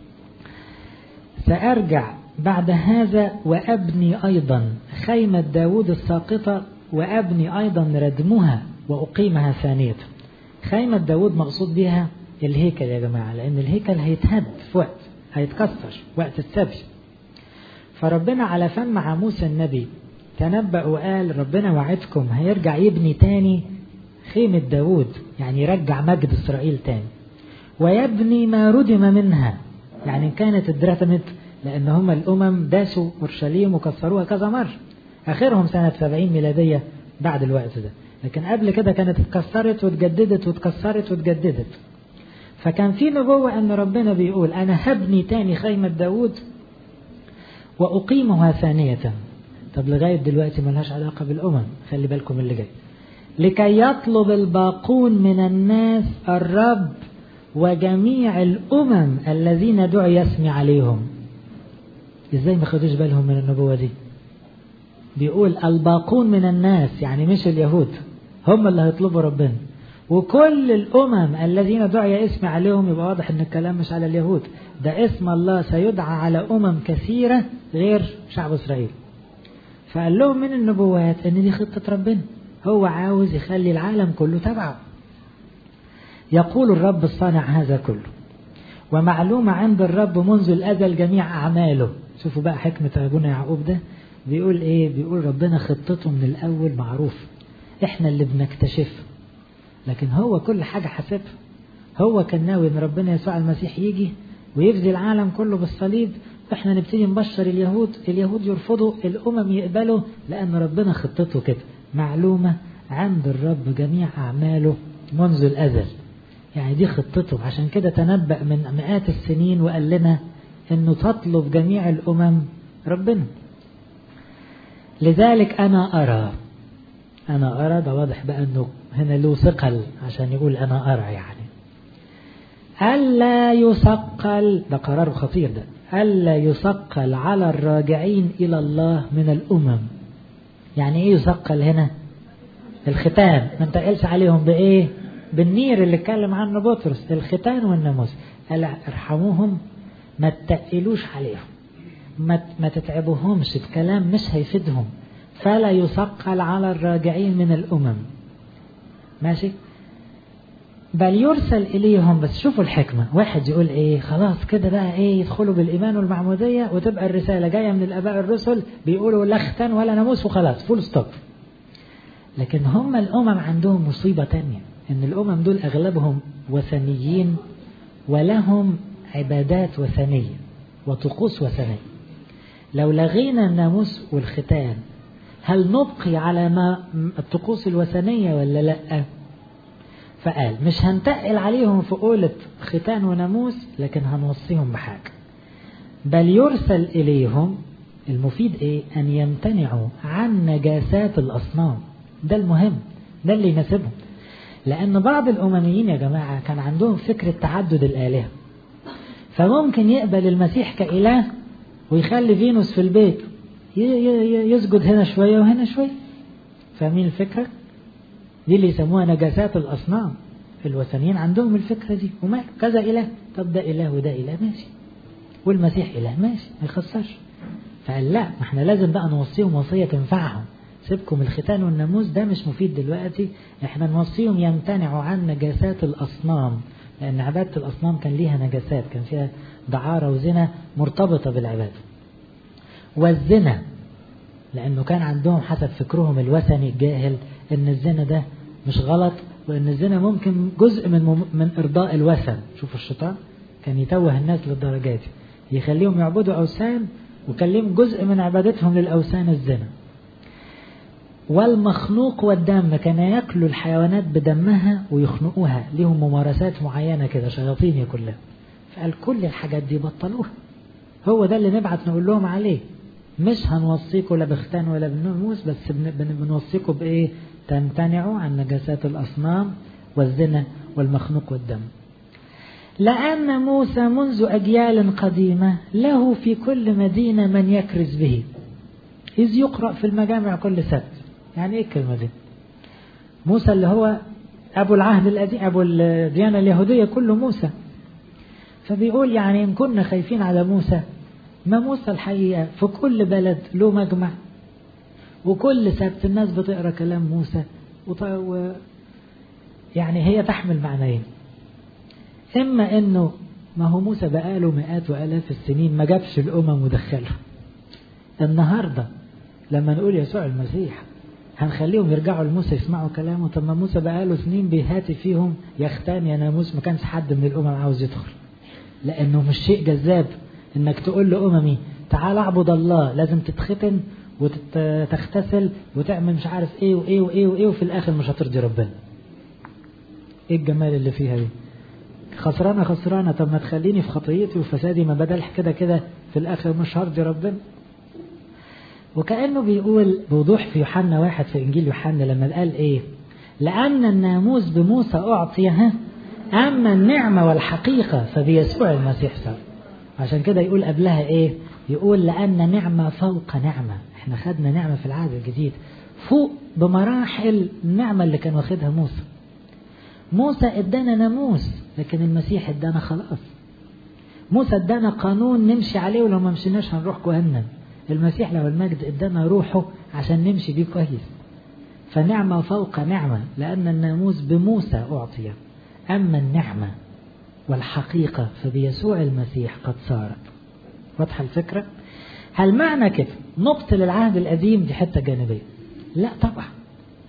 سأرجع بعد هذا وأبني أيضا خيمة داود الساقطة وأبني أيضا ردمها وأقيمها ثانية خيمة داود مقصود بها الهيكل يا جماعة لأن الهيكل هيتهد في وقت هيتكسر وقت السبي فربنا على فم عموس النبي تنبأ وقال ربنا وعدكم هيرجع يبني تاني خيمة داود يعني يرجع مجد إسرائيل تاني ويبني ما ردم منها يعني كانت اتردمت لأن هم الأمم داسوا أورشليم وكسروها كذا مرة آخرهم سنة 70 ميلادية بعد الوقت ده لكن قبل كده كانت اتكسرت واتجددت واتكسرت واتجددت فكان في نبوة أن ربنا بيقول أنا هبني تاني خيمة داود وأقيمها ثانية طب لغاية دلوقتي ملهاش علاقة بالأمم خلي بالكم اللي جاي لكي يطلب الباقون من الناس الرب وجميع الأمم الذين دعي يسمي عليهم ازاي ما خدوش بالهم من النبوة دي بيقول الباقون من الناس يعني مش اليهود هم اللي هيطلبوا ربنا وكل الأمم الذين دعي اسمي عليهم يبقى واضح ان الكلام مش على اليهود ده اسم الله سيدعى على أمم كثيرة غير شعب إسرائيل فقال لهم من النبوات ان دي خطة ربنا هو عاوز يخلي العالم كله تبعه يقول الرب الصانع هذا كله ومعلومة عند الرب منذ الأزل جميع أعماله شوفوا بقى حكمة أبونا يعقوب ده بيقول إيه بيقول ربنا خطته من الأول معروف إحنا اللي بنكتشفها لكن هو كل حاجة حاسبها هو كان ناوي ان ربنا يسوع المسيح يجي ويفدي العالم كله بالصليب واحنا نبتدي نبشر اليهود اليهود يرفضوا الامم يقبلوا لان ربنا خطته كده معلومه عند الرب جميع اعماله منذ الازل يعني دي خطته عشان كده تنبأ من مئات السنين وقال لنا انه تطلب جميع الامم ربنا لذلك انا ارى انا ارى ده واضح بقى انه هنا له ثقل عشان يقول انا ارى يعني ألا يثقل ده قرار خطير ده ألا يثقل على الراجعين إلى الله من الأمم يعني إيه يثقل هنا الختان ما انتقلش عليهم بإيه بالنير اللي اتكلم عنه بطرس الختان والناموس قال ارحموهم ما تتقلوش عليهم ما ما تتعبوهمش بكلام مش هيفيدهم فلا يثقل على الراجعين من الأمم ماشي بل يرسل إليهم بس شوفوا الحكمة واحد يقول إيه خلاص كده بقى إيه يدخلوا بالإيمان والمعمودية وتبقى الرسالة جاية من الآباء الرسل بيقولوا لا ختان ولا ناموس وخلاص فول ستوب لكن هم الأمم عندهم مصيبة تانية إن الأمم دول أغلبهم وثنيين ولهم عبادات وثنية وطقوس وثنية لو لغينا الناموس والختان هل نبقي على ما الطقوس الوثنية ولا لأ فقال مش هنتقل عليهم في قولة ختان وناموس لكن هنوصيهم بحاجة بل يرسل إليهم المفيد إيه أن يمتنعوا عن نجاسات الأصنام ده المهم ده اللي يناسبهم لأن بعض الأمميين يا جماعة كان عندهم فكرة تعدد الآلهة فممكن يقبل المسيح كإله ويخلي فينوس في البيت يسجد هنا شوية وهنا شوية فاهمين الفكرة؟ دي اللي يسموها نجاسات الأصنام الوثنيين عندهم الفكرة دي وما كذا إله طب ده إله وده إله ماشي والمسيح إله ماشي ما يخسرش فقال لا ما احنا لازم بقى نوصيهم وصية تنفعهم سيبكم الختان والناموس ده مش مفيد دلوقتي احنا نوصيهم يمتنعوا عن نجاسات الأصنام لأن عبادة الأصنام كان ليها نجاسات كان فيها دعارة وزنا مرتبطة بالعبادة والزنا لأنه كان عندهم حسب فكرهم الوثني الجاهل إن الزنا ده مش غلط وإن الزنا ممكن جزء من من إرضاء الوثن شوفوا الشيطان كان يتوه الناس للدرجة دي يخليهم يعبدوا أوثان وكلم جزء من عبادتهم للأوثان الزنا والمخنوق والدم كان ياكلوا الحيوانات بدمها ويخنقوها ليهم ممارسات معينة كده شياطين كلها فقال كل الحاجات دي بطلوها هو ده اللي نبعت نقول لهم عليه مش هنوصيكم لا بختان ولا بناموس بس بنوصيكم بايه تمتنعوا عن نجاسات الاصنام والزنا والمخنوق والدم لأن موسى منذ أجيال قديمة له في كل مدينة من يكرز به إذ يقرأ في المجامع كل سبت يعني إيه الكلمة دي موسى اللي هو أبو العهد القديم أبو الديانة اليهودية كله موسى فبيقول يعني إن كنا خايفين على موسى ما موسى الحقيقة في كل بلد له مجمع وكل سبت الناس بتقرا كلام موسى و... يعني هي تحمل معنيين إما إنه ما هو موسى بقاله مئات وآلاف السنين ما جابش الأمم ودخلها النهاردة لما نقول يسوع المسيح هنخليهم يرجعوا لموسى يسمعوا كلامه طب ما موسى بقاله سنين بيهاتي فيهم يا ختان يا ناموس ما كانش حد من الأمم عاوز يدخل لأنه مش شيء جذاب انك تقول لأممي تعال اعبد الله لازم تتختن وتغتسل وتعمل مش عارف ايه وايه وايه وايه وفي الاخر مش هترضي ربنا ايه الجمال اللي فيها دي خسرانه خسرانه طب ما تخليني في خطيتي وفسادي ما بدل كده كده في الاخر مش هرضي ربنا وكانه بيقول بوضوح في يوحنا واحد في انجيل يوحنا لما قال ايه لان الناموس بموسى اعطي ها اما النعمه والحقيقه فبيسوع المسيح صار عشان كده يقول قبلها ايه يقول لأن نعمة فوق نعمة احنا خدنا نعمة في العهد الجديد فوق بمراحل النعمة اللي كان واخدها موسى موسى ادانا ناموس لكن المسيح ادانا خلاص موسى ادانا قانون نمشي عليه ولو ما مشيناش هنروح جهنم المسيح له المجد ادانا روحه عشان نمشي بيه كويس فنعمة فوق نعمة لأن الناموس بموسى أعطي أما النعمة والحقيقة فبيسوع المسيح قد صارت واضحة الفكرة هل معنى كده نبطل العهد القديم دي حتة جانبية لا طبعا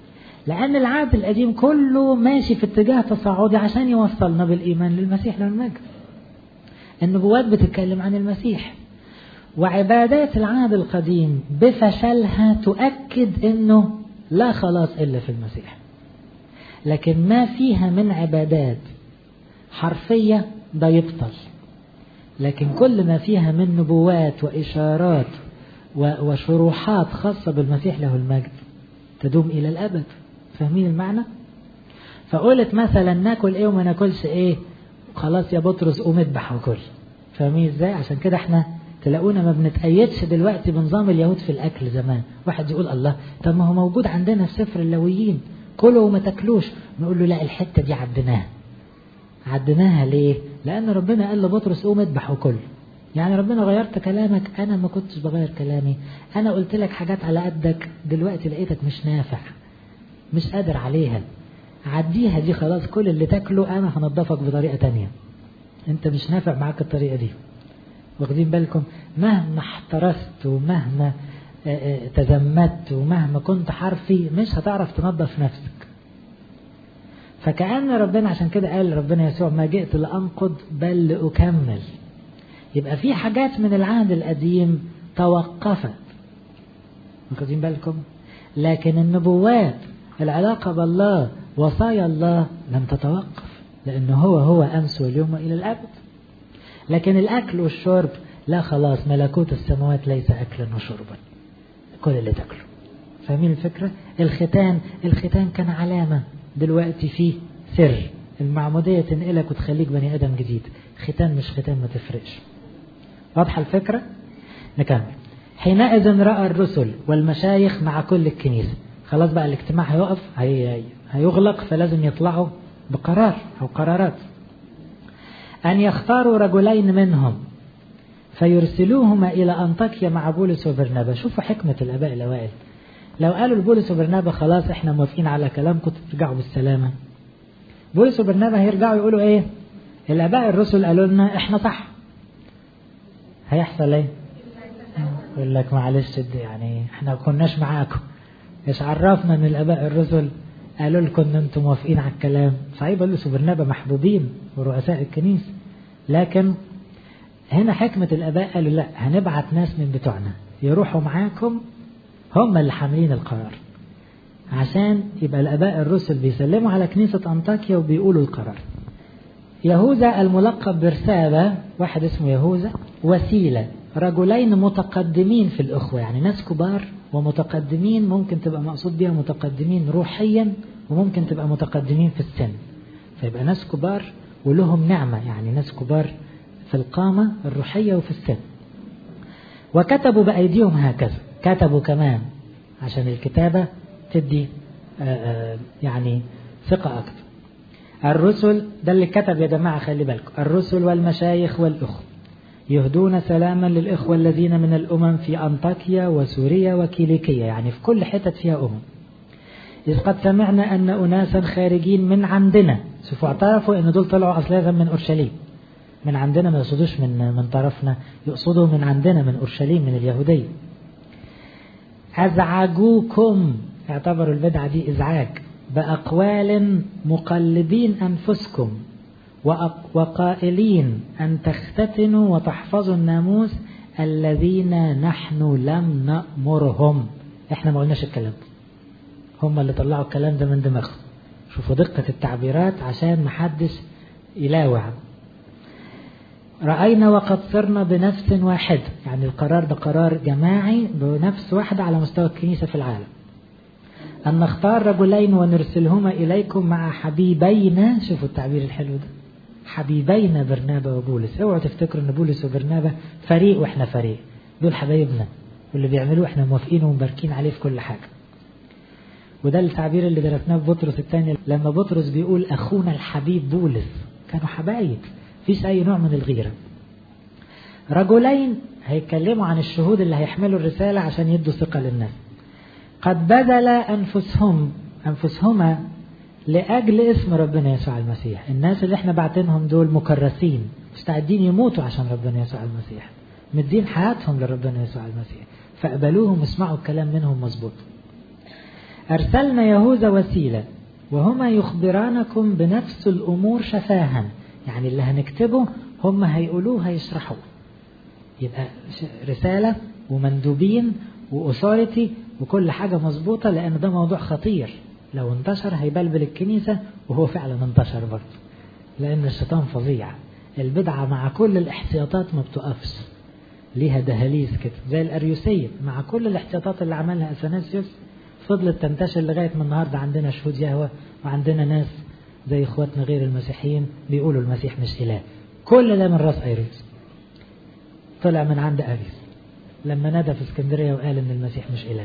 لأن العهد القديم كله ماشي في اتجاه تصاعدي عشان يوصلنا بالإيمان للمسيح له المجد النبوات بتتكلم عن المسيح وعبادات العهد القديم بفشلها تؤكد انه لا خلاص الا في المسيح لكن ما فيها من عبادات حرفيه ده يبطل لكن كل ما فيها من نبوات واشارات وشروحات خاصه بالمسيح له المجد تدوم الى الابد فاهمين المعنى فقلت مثلا ناكل ايه وما ناكلش ايه خلاص يا بطرس قوم اذبح وكل فاهمين ازاي عشان كده احنا تلاقونا ما بنتأيدش دلوقتي بنظام اليهود في الأكل زمان واحد يقول الله طب ما هو موجود عندنا في سفر اللويين كلوا وما تاكلوش نقول له لا الحتة دي عدناها عدناها ليه لأن ربنا قال لبطرس قوم اذبح وكل يعني ربنا غيرت كلامك أنا ما كنتش بغير كلامي أنا قلت لك حاجات على قدك دلوقتي لقيتك مش نافع مش قادر عليها عديها دي خلاص كل اللي تاكله أنا هنضفك بطريقة تانية أنت مش نافع معاك الطريقة دي واخدين بالكم مهما احترست ومهما تزمت ومهما كنت حرفي مش هتعرف تنظف نفسك فكأن ربنا عشان كده قال ربنا يسوع ما جئت لأنقض بل لأكمل يبقى في حاجات من العهد القديم توقفت واخدين بالكم لكن النبوات العلاقة بالله وصايا الله لم تتوقف لأنه هو هو أمس واليوم وإلى الأبد لكن الأكل والشرب لا خلاص ملكوت السماوات ليس أكلا وشربا كل اللي تاكله فاهمين الفكرة الختان الختان كان علامة دلوقتي فيه سر المعمودية تنقلك وتخليك بني آدم جديد ختان مش ختان ما تفرقش واضحة الفكرة نكمل حينئذ رأى الرسل والمشايخ مع كل الكنيسة خلاص بقى الاجتماع هيقف هي هيغلق فلازم يطلعوا بقرار أو قرارات أن يختاروا رجلين منهم فيرسلوهما إلى أنطاكيا مع بولس وبرنابا شوفوا حكمة الآباء الأوائل لو قالوا لبولس وبرنابا خلاص احنا موافقين على كلامكم ترجعوا بالسلامة بولس وبرنابا هيرجعوا يقولوا ايه الآباء الرسل قالوا لنا احنا صح هيحصل ايه يقول لك معلش يعني احنا ما كناش معاكم ايش عرفنا ان الآباء الرسل قالوا لكم ان انتم موافقين على الكلام صحيح بولس وبرنابا محبوبين ورؤساء الكنيسة لكن هنا حكمة الآباء قالوا لا هنبعت ناس من بتوعنا يروحوا معاكم هم اللي حاملين القرار عشان يبقى الآباء الرسل بيسلموا على كنيسة أنطاكيا وبيقولوا القرار يهوذا الملقب برسابة واحد اسمه يهوذا وسيلة رجلين متقدمين في الأخوة يعني ناس كبار ومتقدمين ممكن تبقى مقصود بيها متقدمين روحيا وممكن تبقى متقدمين في السن فيبقى ناس كبار ولهم نعمة يعني ناس كبار في القامة الروحية وفي السن وكتبوا بأيديهم هكذا كتبوا كمان عشان الكتابة تدي آآ آآ يعني ثقة أكتر الرسل ده اللي كتب يا جماعة خلي بالكم الرسل والمشايخ والأخوة يهدون سلاما للإخوة الذين من الأمم في أنطاكيا وسوريا وكيليكية يعني في كل حتة فيها أمم إذ قد سمعنا أن أناسا خارجين من عندنا شوفوا اعترفوا أن دول طلعوا أصلا من أورشليم من عندنا ما يقصدوش من من طرفنا يقصدوا من عندنا من أورشليم من اليهودية أزعجوكم اعتبروا البدعة دي إزعاج بأقوال مقلدين أنفسكم وقائلين أن تختتنوا وتحفظوا الناموس الذين نحن لم نأمرهم احنا ما قلناش الكلام هم اللي طلعوا الكلام ده من دماغهم شوفوا دقة التعبيرات عشان محدش يلاوع رأينا وقد صرنا بنفس واحد يعني القرار ده قرار جماعي بنفس واحدة على مستوى الكنيسة في العالم أن نختار رجلين ونرسلهما إليكم مع حبيبينا شوفوا التعبير الحلو ده حبيبينا برنابا وبولس اوعوا تفتكروا ان بولس وبرنابا فريق واحنا فريق دول حبايبنا واللي بيعملوه احنا موافقين ومباركين عليه في كل حاجة وده التعبير اللي درسناه في بطرس الثاني لما بطرس بيقول أخونا الحبيب بولس كانوا حبايب فيش أي نوع من الغيرة رجلين هيتكلموا عن الشهود اللي هيحملوا الرسالة عشان يدوا ثقة للناس قد بذل أنفسهم أنفسهما لأجل اسم ربنا يسوع المسيح الناس اللي احنا بعتنهم دول مكرسين مستعدين يموتوا عشان ربنا يسوع المسيح مدين حياتهم لربنا يسوع المسيح فاقبلوهم واسمعوا الكلام منهم مظبوط أرسلنا يهوذا وسيلة وهما يخبرانكم بنفس الأمور شفاها يعني اللي هنكتبه هم هيقولوه هيشرحوه يبقى رسالة ومندوبين وأثوريتي وكل حاجة مظبوطة لأن ده موضوع خطير لو انتشر هيبلبل الكنيسة وهو فعلا انتشر برضه لأن الشيطان فظيع البدعة مع كل الاحتياطات ما بتقفش ليها دهاليز كده زي الأريوسية مع كل الاحتياطات اللي عملها أثناسيوس فضلت تنتشر لغاية من النهاردة عندنا شهود يهوى وعندنا ناس زي اخواتنا غير المسيحيين بيقولوا المسيح مش إله كل ده من راس أيروس طلع من عند أريس لما نادى في اسكندرية وقال إن المسيح مش إله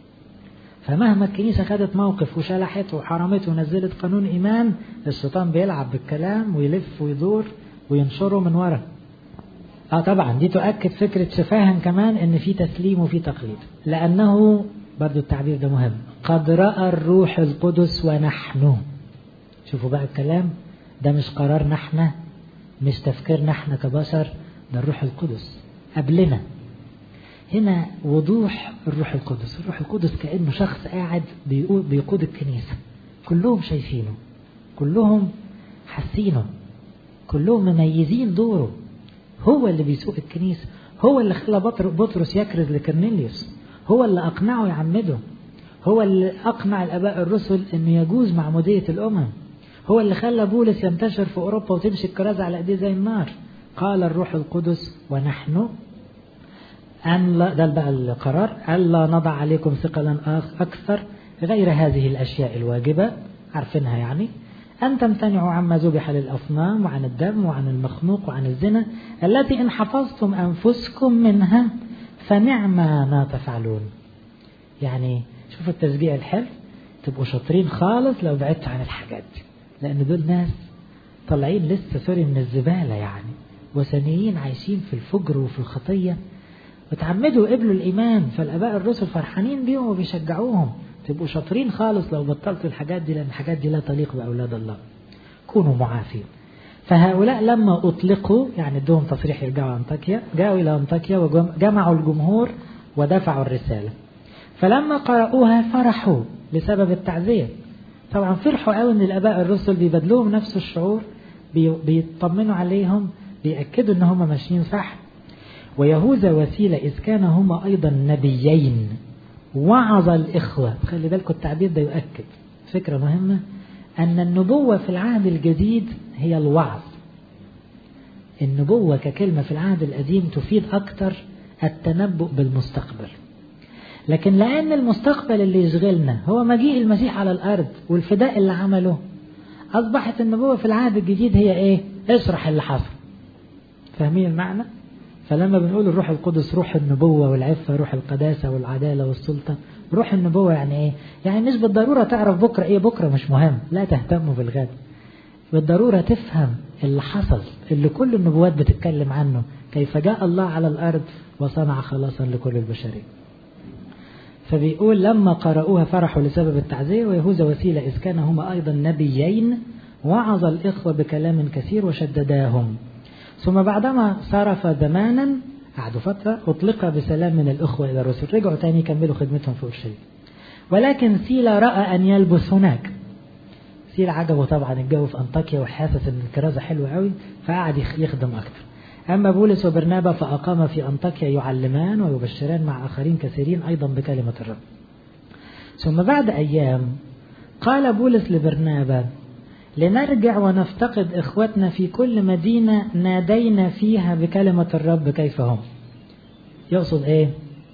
فمهما الكنيسة خدت موقف وشلحته وحرمته ونزلت قانون إيمان الشيطان بيلعب بالكلام ويلف ويدور وينشره من ورا اه طبعا دي تؤكد فكرة شفاها كمان ان في تسليم وفي تقليد لانه برضو التعبير ده مهم قد رأى الروح القدس ونحن شوفوا بقى الكلام ده مش قرارنا احنا مش تفكيرنا احنا كبشر ده الروح القدس قبلنا هنا وضوح الروح القدس الروح القدس كأنه شخص قاعد بيقود الكنيسة كلهم شايفينه كلهم حاسينه كلهم مميزين دوره هو اللي بيسوق الكنيسة هو اللي خلى بطرس يكرز لكرنيليوس هو اللي أقنعه يعمده هو اللي أقنع الآباء الرسل أنه يجوز معمودية الأمم هو اللي خلى بولس ينتشر في أوروبا وتمشي الكرازة على أيديه زي النار قال الروح القدس ونحن أن لا ده بقى القرار ألا نضع عليكم ثقلا أكثر غير هذه الأشياء الواجبة عارفينها يعني أن تمتنعوا عما ذبح للأصنام وعن الدم وعن المخنوق وعن الزنا التي إن حفظتم أنفسكم منها فنعم ما تفعلون يعني شوفوا التشبيع الحلو تبقوا شاطرين خالص لو بعدتوا عن الحاجات دي لأن دول ناس طالعين لسه سوري من الزبالة يعني وثنيين عايشين في الفجر وفي الخطية وتعمدوا قبلوا الإيمان فالآباء الرسل فرحانين بيهم وبيشجعوهم تبقوا شاطرين خالص لو بطلتوا الحاجات دي لأن الحاجات دي لا تليق بأولاد الله كونوا معافين فهؤلاء لما أطلقوا يعني ادوهم تصريح يرجعوا أنطاكيا جاءوا إلى أنطاكيا وجمعوا الجمهور ودفعوا الرسالة فلما قرأوها فرحوا لسبب التعزية طبعا فرحوا قوي ان الاباء الرسل بيبادلوهم نفس الشعور بيطمنوا عليهم بيأكدوا ان هم ماشيين صح ويهوذا وسيلة إذ كان هما أيضا نبيين وعظ الإخوة خلي بالكم التعبير ده يؤكد فكرة مهمة أن النبوة في العهد الجديد هي الوعظ النبوة ككلمة في العهد القديم تفيد أكثر التنبؤ بالمستقبل لكن لأن المستقبل اللي يشغلنا هو مجيء المسيح على الأرض والفداء اللي عمله أصبحت النبوة في العهد الجديد هي إيه؟ اشرح اللي حصل فاهمين المعنى؟ فلما بنقول الروح القدس روح النبوة والعفة روح القداسة والعدالة والسلطة روح النبوة يعني إيه؟ يعني مش بالضرورة تعرف بكرة إيه بكرة مش مهم لا تهتموا بالغد بالضرورة تفهم اللي حصل اللي كل النبوات بتتكلم عنه كيف جاء الله على الأرض وصنع خلاصا لكل البشرية فبيقول لما قرأوها فرحوا لسبب التعزية ويهوذا وسيلة إذ كان هما أيضا نبيين وعظ الإخوة بكلام كثير وشدداهم ثم بعدما صرف زمانا قعدوا فترة أطلق بسلام من الأخوة إلى الرسل رجعوا تاني يكملوا خدمتهم في أورشليم ولكن سيلا رأى أن يلبس هناك سيلا عجبه طبعا الجو في أنطاكيا وحاسس أن الكرازة حلوة قوي فقعد يخدم أكتر أما بولس وبرنابا فأقام في أنطاكيا يعلمان ويبشران مع آخرين كثيرين أيضا بكلمة الرب ثم بعد أيام قال بولس لبرنابا لنرجع ونفتقد إخوتنا في كل مدينة نادينا فيها بكلمة الرب كيف هم يقصد إيه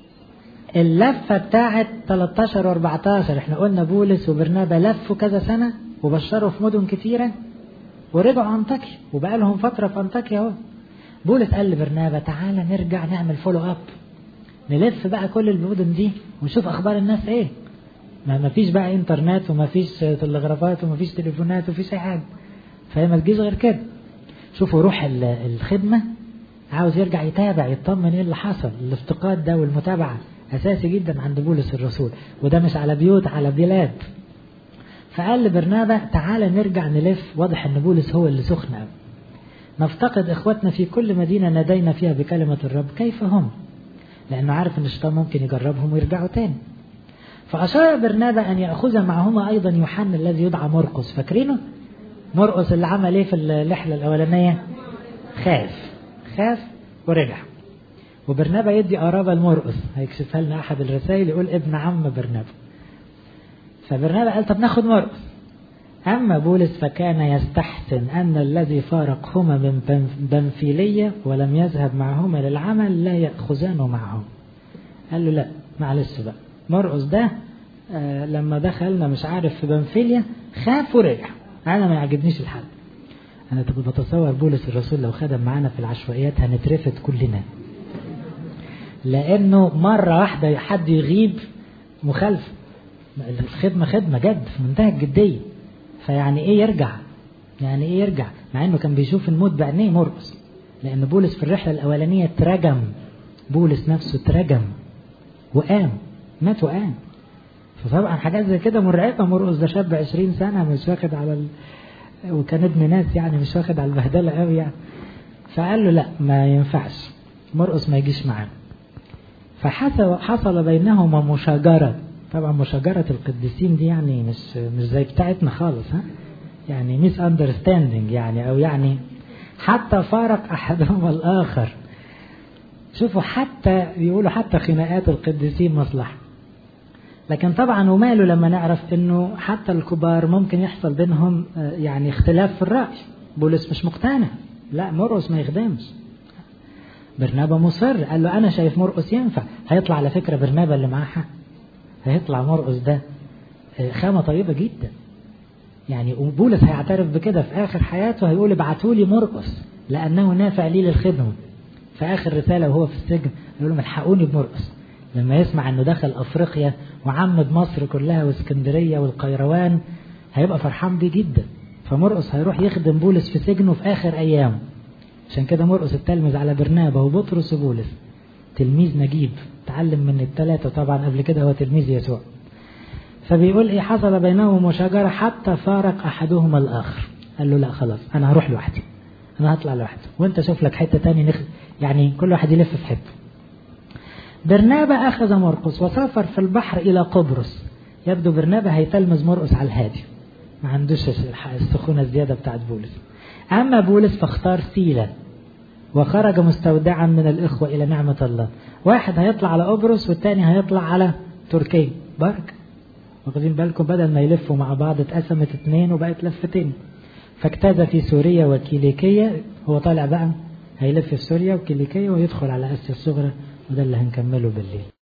اللفة بتاعت 13 و 14 احنا قلنا بولس وبرنابا لفوا كذا سنة وبشروا في مدن كتيرة ورجعوا أنطاكيا وبقى لهم فترة في أنطاكيا اهو بولس قال لبرنابا تعالى نرجع نعمل فولو اب نلف بقى كل المدن دي ونشوف اخبار الناس ايه ما ما فيش بقى انترنت وما فيش تلغرافات وما فيش تليفونات وما فيش اي حاجه فهي ما تجيش غير كده شوفوا روح الخدمه عاوز يرجع يتابع يطمن ايه اللي حصل الافتقاد ده والمتابعه اساسي جدا عند بولس الرسول وده مش على بيوت على بلاد فقال لبرنابا تعالى نرجع نلف واضح ان بولس هو اللي سخن قوي نفتقد إخوتنا في كل مدينة نادينا فيها بكلمة الرب كيف هم لأنه عارف أن الشيطان ممكن يجربهم ويرجعوا تاني فأشار برنابا أن يأخذ معهما أيضا يوحنا الذي يدعى مرقس فاكرينه مرقس اللي عمل ايه في الرحلة الأولانية خاف خاف ورجع وبرنابا يدي قرابة لمرقس هيكشفها لنا أحد الرسائل يقول ابن عم برنابا فبرنابا قال طب ناخد مرقس أما بولس فكان يستحسن أن الذي فارقهما من بنفيلية ولم يذهب معهما للعمل لا يأخذانه معهم قال له لا معلش بقى مرقس ده آه لما دخلنا مش عارف في بنفيليا خاف ورجع أنا ما يعجبنيش الحل أنا كنت بتصور بولس الرسول لو خدم معانا في العشوائيات هنترفد كلنا لأنه مرة واحدة حد يغيب مخالفة الخدمة خدمة جد في منتهى الجدية فيعني ايه يرجع يعني ايه يرجع مع انه كان بيشوف الموت بعينيه مرقس لان بولس في الرحلة الاولانية ترجم بولس نفسه ترجم وقام مات وقام فطبعا حاجات زي كده مرعبة مرقس ده شاب 20 سنة مش واخد على ال... وكان ابن ناس يعني مش واخد على البهدلة قوي يعني فقال له لا ما ينفعش مرقس ما يجيش معاه فحصل حصل بينهما مشاجرة طبعا مشاجرة القديسين دي يعني مش مش زي بتاعتنا خالص ها يعني ميس اندرستاندينج يعني او يعني حتى فارق احدهما الاخر شوفوا حتى بيقولوا حتى خناقات القديسين مصلحة لكن طبعا وماله لما نعرف انه حتى الكبار ممكن يحصل بينهم يعني اختلاف في الرأي بولس مش مقتنع لا مرقس ما يخدمش برنابا مصر قال له انا شايف مرقس ينفع هيطلع على فكرة برنابا اللي معاها هيطلع مرقس ده خامة طيبة جدا يعني بولس هيعترف بكده في آخر حياته هيقول ابعتوا لي مرقس لأنه نافع لي للخدمة في آخر رسالة وهو في السجن يقول لهم الحقوني بمرقس لما يسمع انه دخل افريقيا وعمد مصر كلها واسكندرية والقيروان هيبقى فرحان بيه جدا فمرقس هيروح يخدم بولس في سجنه في آخر أيامه عشان كده مرقس التلمذ على برنابا وبطرس وبولس تلميذ نجيب تعلم من الثلاثة طبعا قبل كده هو تلميذ يسوع فبيقول ايه حصل بينهم مشاجرة حتى فارق احدهما الاخر قال له لا خلاص انا هروح لوحدي انا هطلع لوحدي وانت شوف لك حتة تاني نخ... يعني كل واحد يلف في حتة برنابا اخذ مرقس وسافر في البحر الى قبرص يبدو برنابا هيتلمذ مرقس على الهادي ما عندوش السخونة الزيادة بتاعت بولس اما بولس فاختار سيلة وخرج مستودعا من الإخوة إلى نعمة الله واحد هيطلع على قبرص والتاني هيطلع على تركيا بركة واخدين بالكم بدل ما يلفوا مع بعض اتقسمت اتنين وبقت لفتين فاجتاز في سوريا وكيليكية هو طالع بقى هيلف في سوريا وكيليكية ويدخل على آسيا الصغرى وده اللي هنكمله بالليل